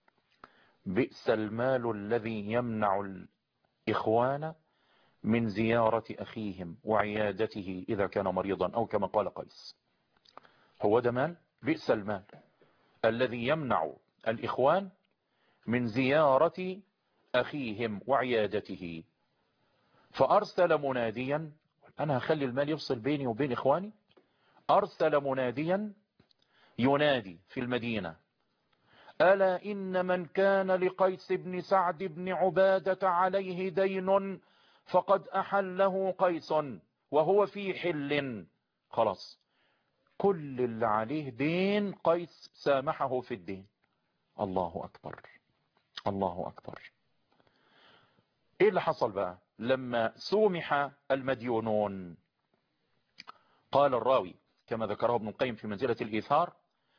بئس المال الذي يمنع الإخوان من زيارة أخيهم وعيادته إذا كان مريضا أو كما قال قيس هو ده مال بئس المال الذي يمنع الإخوان من زيارة أخيهم وعيادته فأرسل مناديا أنا هخلي المال يفصل بيني وبين إخواني أرسل مناديا ينادي في المدينة ألا إن من كان لقيس بن سعد بن عبادة عليه دين فقد أحله قيس وهو في حل خلاص كل اللي عليه دين قيس سامحه في الدين الله أكبر الله أكبر إيه اللي حصل بقى لما سومح المديونون قال الراوي كما ذكره ابن القيم في منزلة الإيثار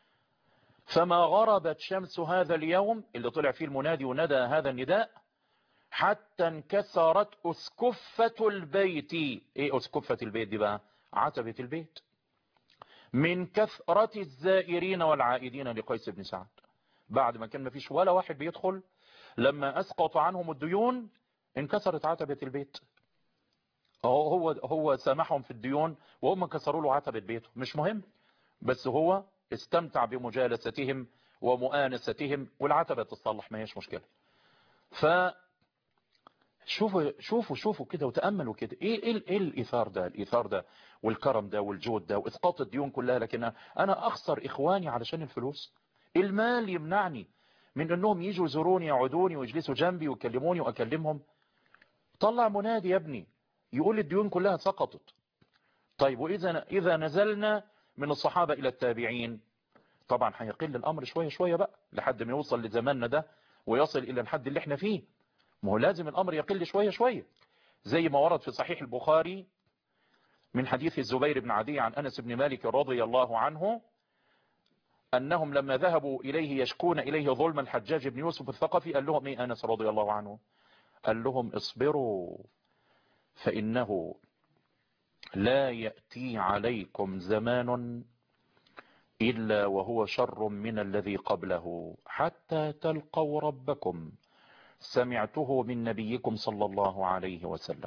فما غربت شمس هذا اليوم اللي طلع فيه المنادي وندى هذا النداء حتى انكسرت أسكفة البيت ايه أسكفة البيت دي بقى عتبة البيت من كثرة الزائرين والعائدين لقيس بن سعد بعد ما كان ما فيش ولا واحد بيدخل لما أسقط عنهم الديون انكسرت عتبة البيت هو هو هو سامحهم في الديون وهم كسروا له عتبة بيته مش مهم بس هو استمتع بمجالستهم ومؤانستهم والعتبة تصلح ما هيش مشكلة ف شوفوا شوفوا شوفوا كده وتأملوا كده ايه ايه ايه الايثار ده الايثار ده والكرم ده والجود ده واسقاط الديون كلها لكن انا اخسر اخواني علشان الفلوس المال يمنعني من انهم يجوا يزوروني يقعدوني ويجلسوا جنبي ويكلموني واكلمهم طلع منادي يا ابني يقول الديون كلها سقطت طيب واذا اذا نزلنا من الصحابة الى التابعين طبعا هيقل الامر شوية شوية بقى لحد ما يوصل لزماننا ده ويصل الى الحد اللي احنا فيه ما هو لازم الامر يقل شوية شوية زي ما ورد في صحيح البخاري من حديث الزبير بن عدي عن انس بن مالك رضي الله عنه انهم لما ذهبوا اليه يشكون اليه ظلم الحجاج بن يوسف الثقفي قال لهم ايه انس رضي الله عنه قال لهم اصبروا فانه لا يأتي عليكم زمان إلا وهو شر من الذي قبله حتى تلقوا ربكم سمعته من نبيكم صلى الله عليه وسلم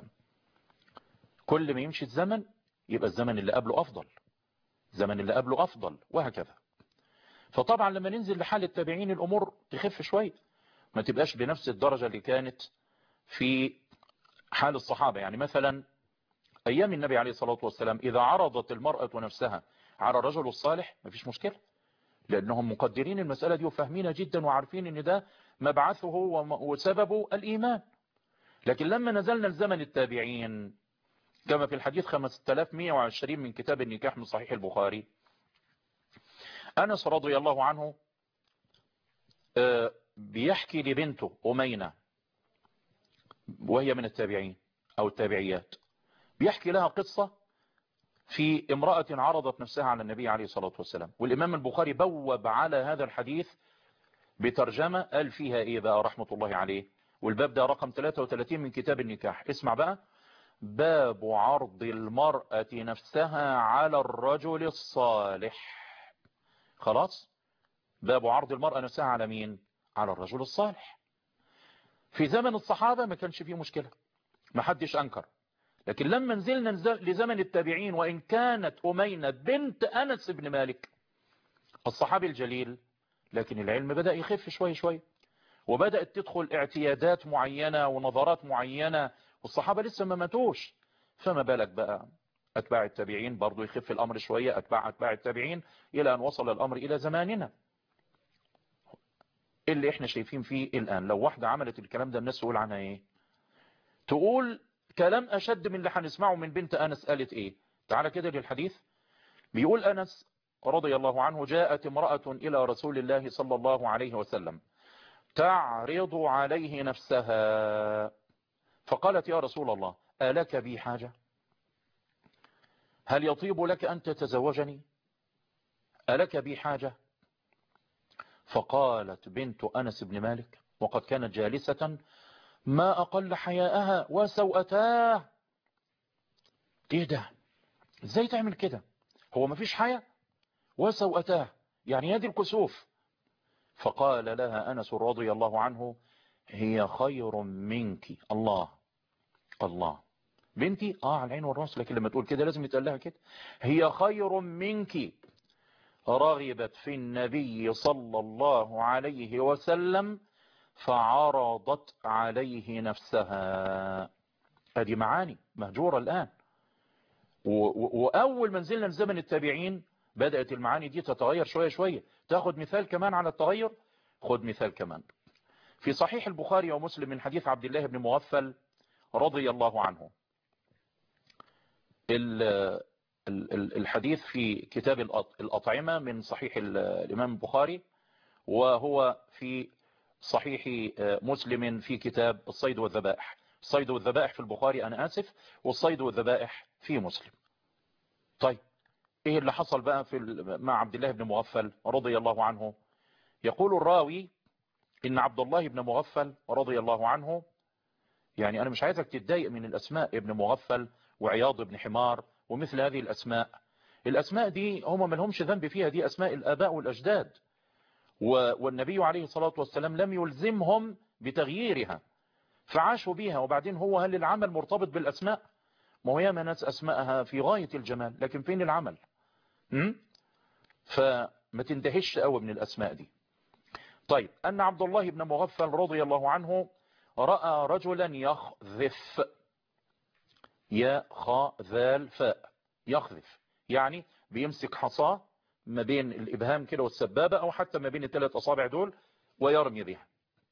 كل ما يمشي الزمن يبقى الزمن اللي قبله أفضل الزمن اللي قبله أفضل وهكذا فطبعا لما ننزل لحال التابعين الأمور تخف شوية ما تبقاش بنفس الدرجة اللي كانت في حال الصحابة يعني مثلا أيام النبي عليه الصلاة والسلام إذا عرضت المرأة نفسها على الرجل الصالح مفيش مشكلة لأنهم مقدرين المسألة دي وفاهمينها جدا وعارفين أن ده مبعثه وسببه الإيمان لكن لما نزلنا لزمن التابعين كما في الحديث 5120 من كتاب النكاح من صحيح البخاري أنس رضي الله عنه بيحكي لبنته أمينة وهي من التابعين أو التابعيات بيحكي لها قصة في امرأة عرضت نفسها على النبي عليه الصلاة والسلام والإمام البخاري بوب على هذا الحديث بترجمة قال فيها إيه بقى رحمة الله عليه والباب ده رقم 33 من كتاب النكاح اسمع بقى باب عرض المرأة نفسها على الرجل الصالح خلاص باب عرض المرأة نفسها على مين على الرجل الصالح في زمن الصحابة ما كانش فيه مشكلة ما حدش أنكر لكن لما نزلنا لزمن التابعين وإن كانت أمينة بنت أنس بن مالك الصحابي الجليل لكن العلم بدأ يخف شوي شوي وبدأت تدخل اعتيادات معينة ونظرات معينة والصحابة لسه ما ماتوش فما بالك بقى أتباع التابعين برضو يخف الأمر شوية أتباع أتباع التابعين إلى أن وصل الأمر إلى زماننا اللي احنا شايفين فيه الآن لو واحدة عملت الكلام ده الناس تقول عنها ايه تقول كلام أشد من اللي هنسمعه من بنت أنس قالت إيه تعالى كده للحديث بيقول أنس رضي الله عنه جاءت امرأة إلى رسول الله صلى الله عليه وسلم تعرض عليه نفسها فقالت يا رسول الله ألك بي حاجة هل يطيب لك أن تتزوجني ألك بي حاجة فقالت بنت أنس بن مالك وقد كانت جالسة ما أقل حياءها وسوءتاه ايه ده ازاي تعمل كده هو ما فيش حياء وسوءتاه يعني هذه الكسوف فقال لها أنس رضي الله عنه هي خير منك الله الله بنتي اه على العين والراس لكن لما تقول كده لازم يتقال لها كده هي خير منك رغبت في النبي صلى الله عليه وسلم فعرضت عليه نفسها ادي معاني مهجورة الآن وأول ما نزلنا في زمن التابعين بدأت المعاني دي تتغير شوية شوية تاخد مثال كمان على التغير خد مثال كمان في صحيح البخاري ومسلم من حديث عبد الله بن مغفل رضي الله عنه الحديث في كتاب الأطعمة من صحيح الإمام البخاري وهو في صحيح مسلم في كتاب الصيد والذبائح الصيد والذبائح في البخاري أنا آسف والصيد والذبائح في مسلم طيب ايه اللي حصل بقى في مع عبد الله بن مغفل رضي الله عنه يقول الراوي ان عبد الله بن مغفل رضي الله عنه يعني انا مش عايزك تتضايق من الاسماء ابن مغفل وعياض بن حمار ومثل هذه الاسماء الاسماء دي هم ما لهمش ذنب فيها دي اسماء الاباء والاجداد والنبي عليه الصلاة والسلام لم يلزمهم بتغييرها فعاشوا بيها وبعدين هو هل العمل مرتبط بالاسماء ما هو ياما ناس اسماءها في غاية الجمال لكن فين العمل م? فما تندهش قوي من الاسماء دي طيب ان عبد الله بن مغفل رضي الله عنه رأى رجلا يخذف يا خاء ذال فاء يخذف يعني بيمسك حصاه ما بين الإبهام كده والسبابة أو حتى ما بين الثلاث أصابع دول ويرمي بها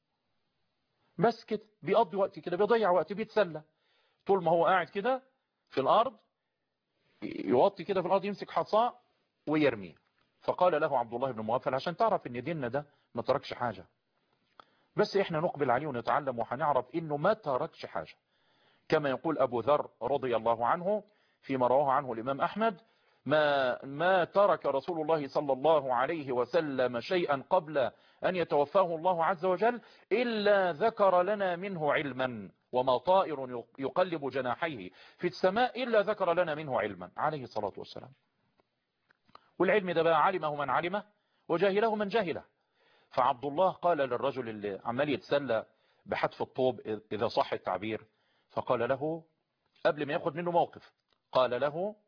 بس كده بيقضي وقت كده بيضيع وقت بيتسلى طول ما هو قاعد كده في الأرض يوطي كده في الأرض يمسك حصاه ويرميه فقال له عبد الله بن مغفل عشان تعرف ان ديننا ده ما تركش حاجة بس احنا نقبل عليه ونتعلم وهنعرف انه ما تركش حاجة كما يقول ابو ذر رضي الله عنه فيما رواه عنه الامام احمد ما ما ترك رسول الله صلى الله عليه وسلم شيئا قبل ان يتوفاه الله عز وجل الا ذكر لنا منه علما وما طائر يقلب جناحيه في السماء الا ذكر لنا منه علما عليه الصلاة والسلام والعلم ده بقى علمه من علمه وجاهله من جاهله فعبد الله قال للرجل اللي عمال يتسلى بحتف الطوب إذا صح التعبير فقال له قبل ما ياخد منه موقف قال له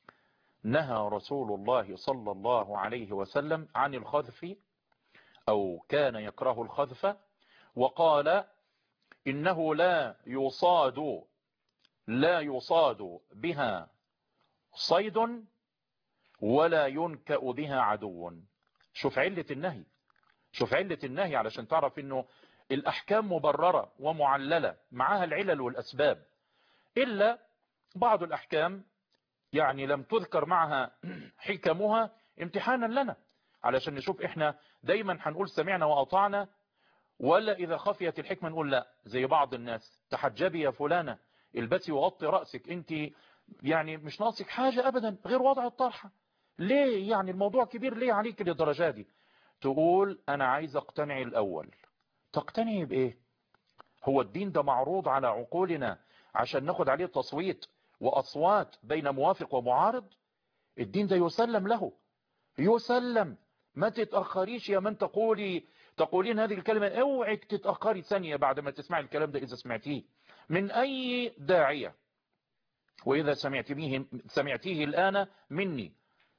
نهى رسول الله صلى الله عليه وسلم عن الخذف أو كان يكره الخذف وقال إنه لا يصاد لا يصاد بها صيد ولا ينكأ بها عدو شوف علة النهي شوف علة النهي علشان تعرف انه الاحكام مبررة ومعللة معاها العلل والاسباب الا بعض الاحكام يعني لم تذكر معها حكمها امتحانا لنا علشان نشوف احنا دايما هنقول سمعنا واطعنا ولا اذا خفيت الحكمة نقول لا زي بعض الناس تحجبي يا فلانة البسي وغطي رأسك انت يعني مش ناقصك حاجة ابدا غير وضع الطرحة ليه يعني الموضوع كبير ليه عليك للدرجة دي تقول انا عايز اقتنع الاول تقتنعي بايه هو الدين ده معروض على عقولنا عشان ناخد عليه تصويت واصوات بين موافق ومعارض الدين ده يسلم له يسلم ما تتأخريش يا من تقولي تقولين هذه الكلمة اوعك تتأخري ثانية بعد ما تسمعي الكلام ده اذا سمعتيه من اي داعية واذا سمعتيه, سمعتيه الان مني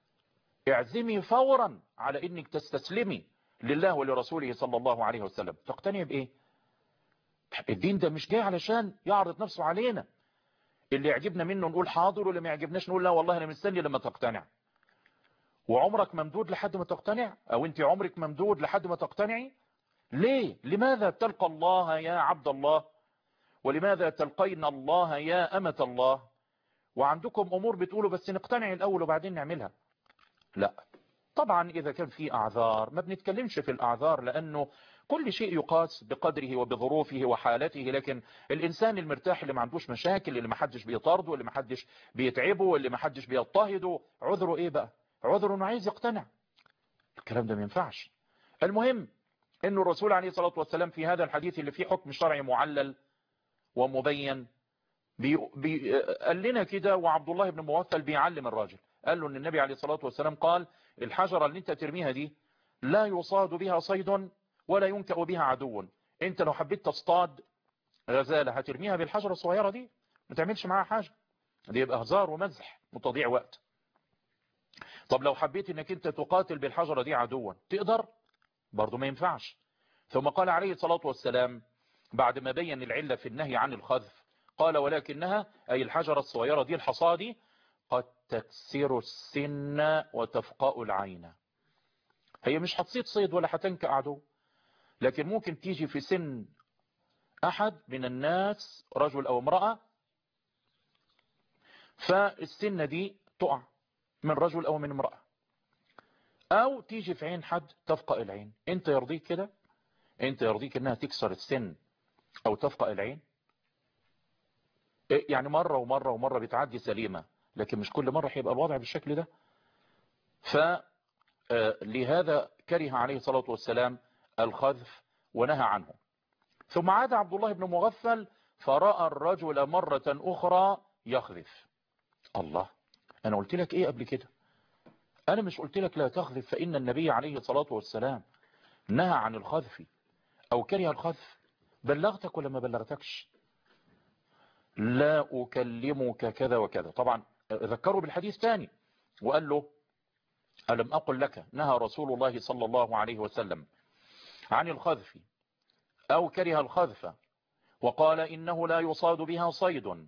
اعزمي فورا على انك تستسلمي لله ولرسوله صلى الله عليه وسلم تقتنع بايه الدين ده مش جاي علشان يعرض نفسه علينا اللي يعجبنا منه نقول حاضر واللي ما يعجبناش نقول لا والله انا مستني لما تقتنع وعمرك ممدود لحد ما تقتنع او انت عمرك ممدود لحد ما تقتنعي ليه لماذا تلقى الله يا عبد الله ولماذا تلقين الله يا أمة الله وعندكم أمور بتقولوا بس نقتنع الأول وبعدين نعملها لا طبعا إذا كان في أعذار ما بنتكلمش في الأعذار لأنه كل شيء يقاس بقدره وبظروفه وحالته لكن الإنسان المرتاح اللي ما عندوش مشاكل اللي ما حدش بيطارده اللي ما حدش بيتعبه اللي ما حدش بيضطهده عذره إيه بقى عذره إنه عايز يقتنع الكلام ده ما ينفعش المهم إنه الرسول عليه الصلاة والسلام في هذا الحديث اللي فيه حكم شرعي معلل ومبين بي بي قال لنا كده وعبد الله بن مغفل بيعلم الراجل قال له ان النبي عليه الصلاة والسلام قال الحجرة اللي انت ترميها دي لا يصاد بها صيد ولا ينكأ بها عدو انت لو حبيت تصطاد غزالة هترميها بالحجرة الصغيرة دي ما تعملش معاها حاجة دي يبقى هزار ومزح وتضيع وقت طب لو حبيت انك انت تقاتل بالحجرة دي عدوا تقدر برضو ما ينفعش ثم قال عليه الصلاة والسلام بعد ما بين العلة في النهي عن الخذف قال ولكنها أي الحجرة الصغيرة دي الحصى دي قد تكسر السن وتفقاء العين هي مش هتصيد صيد ولا هتنكأ عدو لكن ممكن تيجي في سن أحد من الناس رجل أو امرأة فالسنة دي تقع من رجل أو من امرأة أو تيجي في عين حد تفقأ العين أنت يرضيك كده أنت يرضيك أنها تكسر السن أو تفقأ العين يعني مرة ومرة ومرة بتعدي سليمة لكن مش كل مرة هيبقى الوضع بالشكل ده فلهذا كره عليه الصلاة والسلام الخذف ونهى عنه ثم عاد عبد الله بن مغفل فرأى الرجل مرة أخرى يخذف الله أنا قلت لك إيه قبل كده أنا مش قلت لك لا تخذف فإن النبي عليه الصلاة والسلام نهى عن الخذف أو كره الخذف بلغتك ولا ما بلغتكش لا أكلمك كذا وكذا طبعا ذكروا بالحديث تاني وقال له ألم أقل لك نهى رسول الله صلى الله عليه وسلم عن الخذف أو كره الخذف وقال إنه لا يصاد بها صيد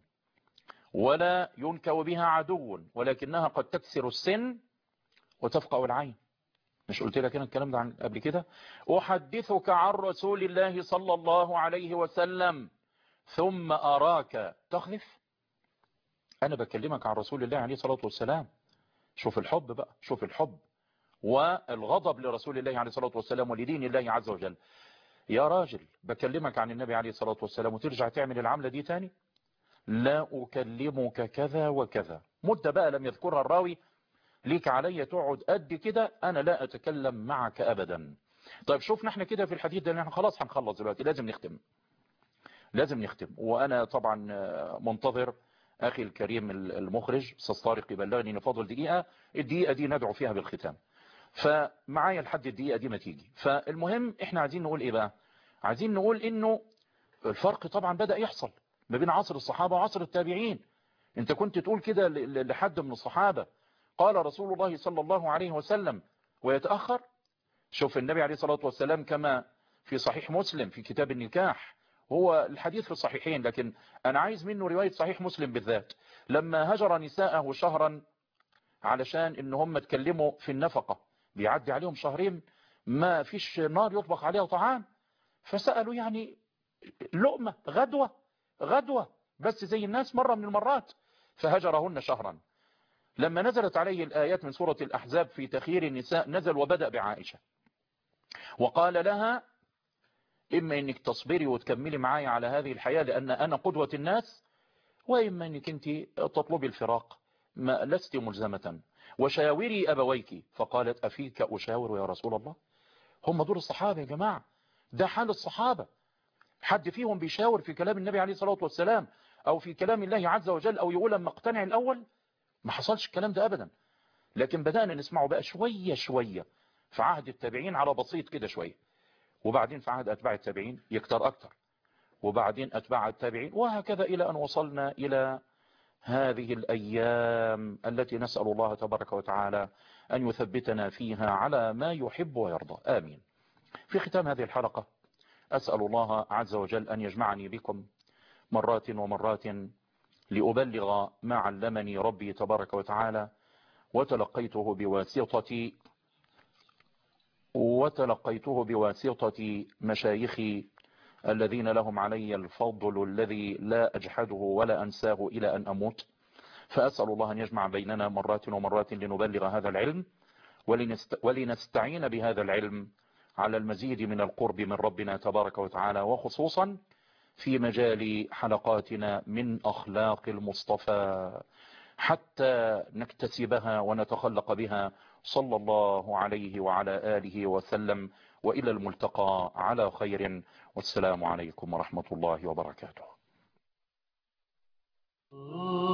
ولا ينكو بها عدو ولكنها قد تكسر السن وتفقع العين مش قلت لك انا الكلام ده عن قبل كده أحدثك عن رسول الله صلى الله عليه وسلم ثم أراك تخذف أنا بكلمك عن رسول الله عليه الصلاة والسلام شوف الحب بقى شوف الحب والغضب لرسول الله عليه الصلاة والسلام ولدين الله عز وجل يا راجل بكلمك عن النبي عليه الصلاة والسلام وترجع تعمل العملة دي تاني لا أكلمك كذا وكذا مدة بقى لم يذكرها الراوي ليك علي تقعد قد كده أنا لا أتكلم معك أبدا طيب شوفنا احنا كده في الحديث ده احنا خلاص هنخلص دلوقتي لازم نختم لازم نختم وأنا طبعا منتظر أخي الكريم المخرج أستاذ طارق يبلغني ان فاضل دقيقة الدقيقة دي ندعو فيها بالختام فمعايا لحد الدقيقة دي ما تيجي فالمهم احنا عايزين نقول ايه بقى عايزين نقول انه الفرق طبعا بدأ يحصل ما بين عصر الصحابة وعصر التابعين انت كنت تقول كده لحد من الصحابة قال رسول الله صلى الله عليه وسلم ويتأخر شوف النبي عليه الصلاة والسلام كما في صحيح مسلم في كتاب النكاح هو الحديث في الصحيحين لكن أنا عايز منه رواية صحيح مسلم بالذات لما هجر نساءه شهرا علشان ان هم اتكلموا في النفقة بيعدي عليهم شهرين ما فيش نار يطبخ عليها طعام فسألوا يعني لقمة غدوة غدوة بس زي الناس مرة من المرات فهجرهن شهرا لما نزلت عليه الآيات من سورة الأحزاب في تخيير النساء نزل وبدأ بعائشة وقال لها إما أنك تصبري وتكملي معايا على هذه الحياة لأن أنا قدوة الناس وإما أنك أنت تطلبي الفراق ما لست ملزمة وشاوري أبويك فقالت أفيك أشاور يا رسول الله هم دول الصحابة يا جماعة ده حال الصحابة حد فيهم بيشاور في كلام النبي عليه الصلاة والسلام أو في كلام الله عز وجل أو يقول لما اقتنع الأول ما حصلش الكلام ده أبدا لكن بدأنا نسمعه بقى شوية شوية في عهد التابعين على بسيط كده شوية وبعدين في عهد أتباع التابعين يكتر أكتر وبعدين أتباع التابعين وهكذا إلى أن وصلنا إلى هذه الأيام التي نسأل الله تبارك وتعالى أن يثبتنا فيها على ما يحب ويرضى آمين في ختام هذه الحلقة أسأل الله عز وجل أن يجمعني بكم مرات ومرات لأبلغ ما علمني ربي تبارك وتعالى وتلقيته بواسطة وتلقيته بواسطة مشايخي الذين لهم علي الفضل الذي لا أجحده ولا أنساه إلى أن أموت فأسأل الله أن يجمع بيننا مرات ومرات لنبلغ هذا العلم ولنست ولنستعين بهذا العلم على المزيد من القرب من ربنا تبارك وتعالى وخصوصا في مجال حلقاتنا من أخلاق المصطفى حتى نكتسبها ونتخلق بها صلى الله عليه وعلى آله وسلم وإلى الملتقى على خير والسلام عليكم ورحمة الله وبركاته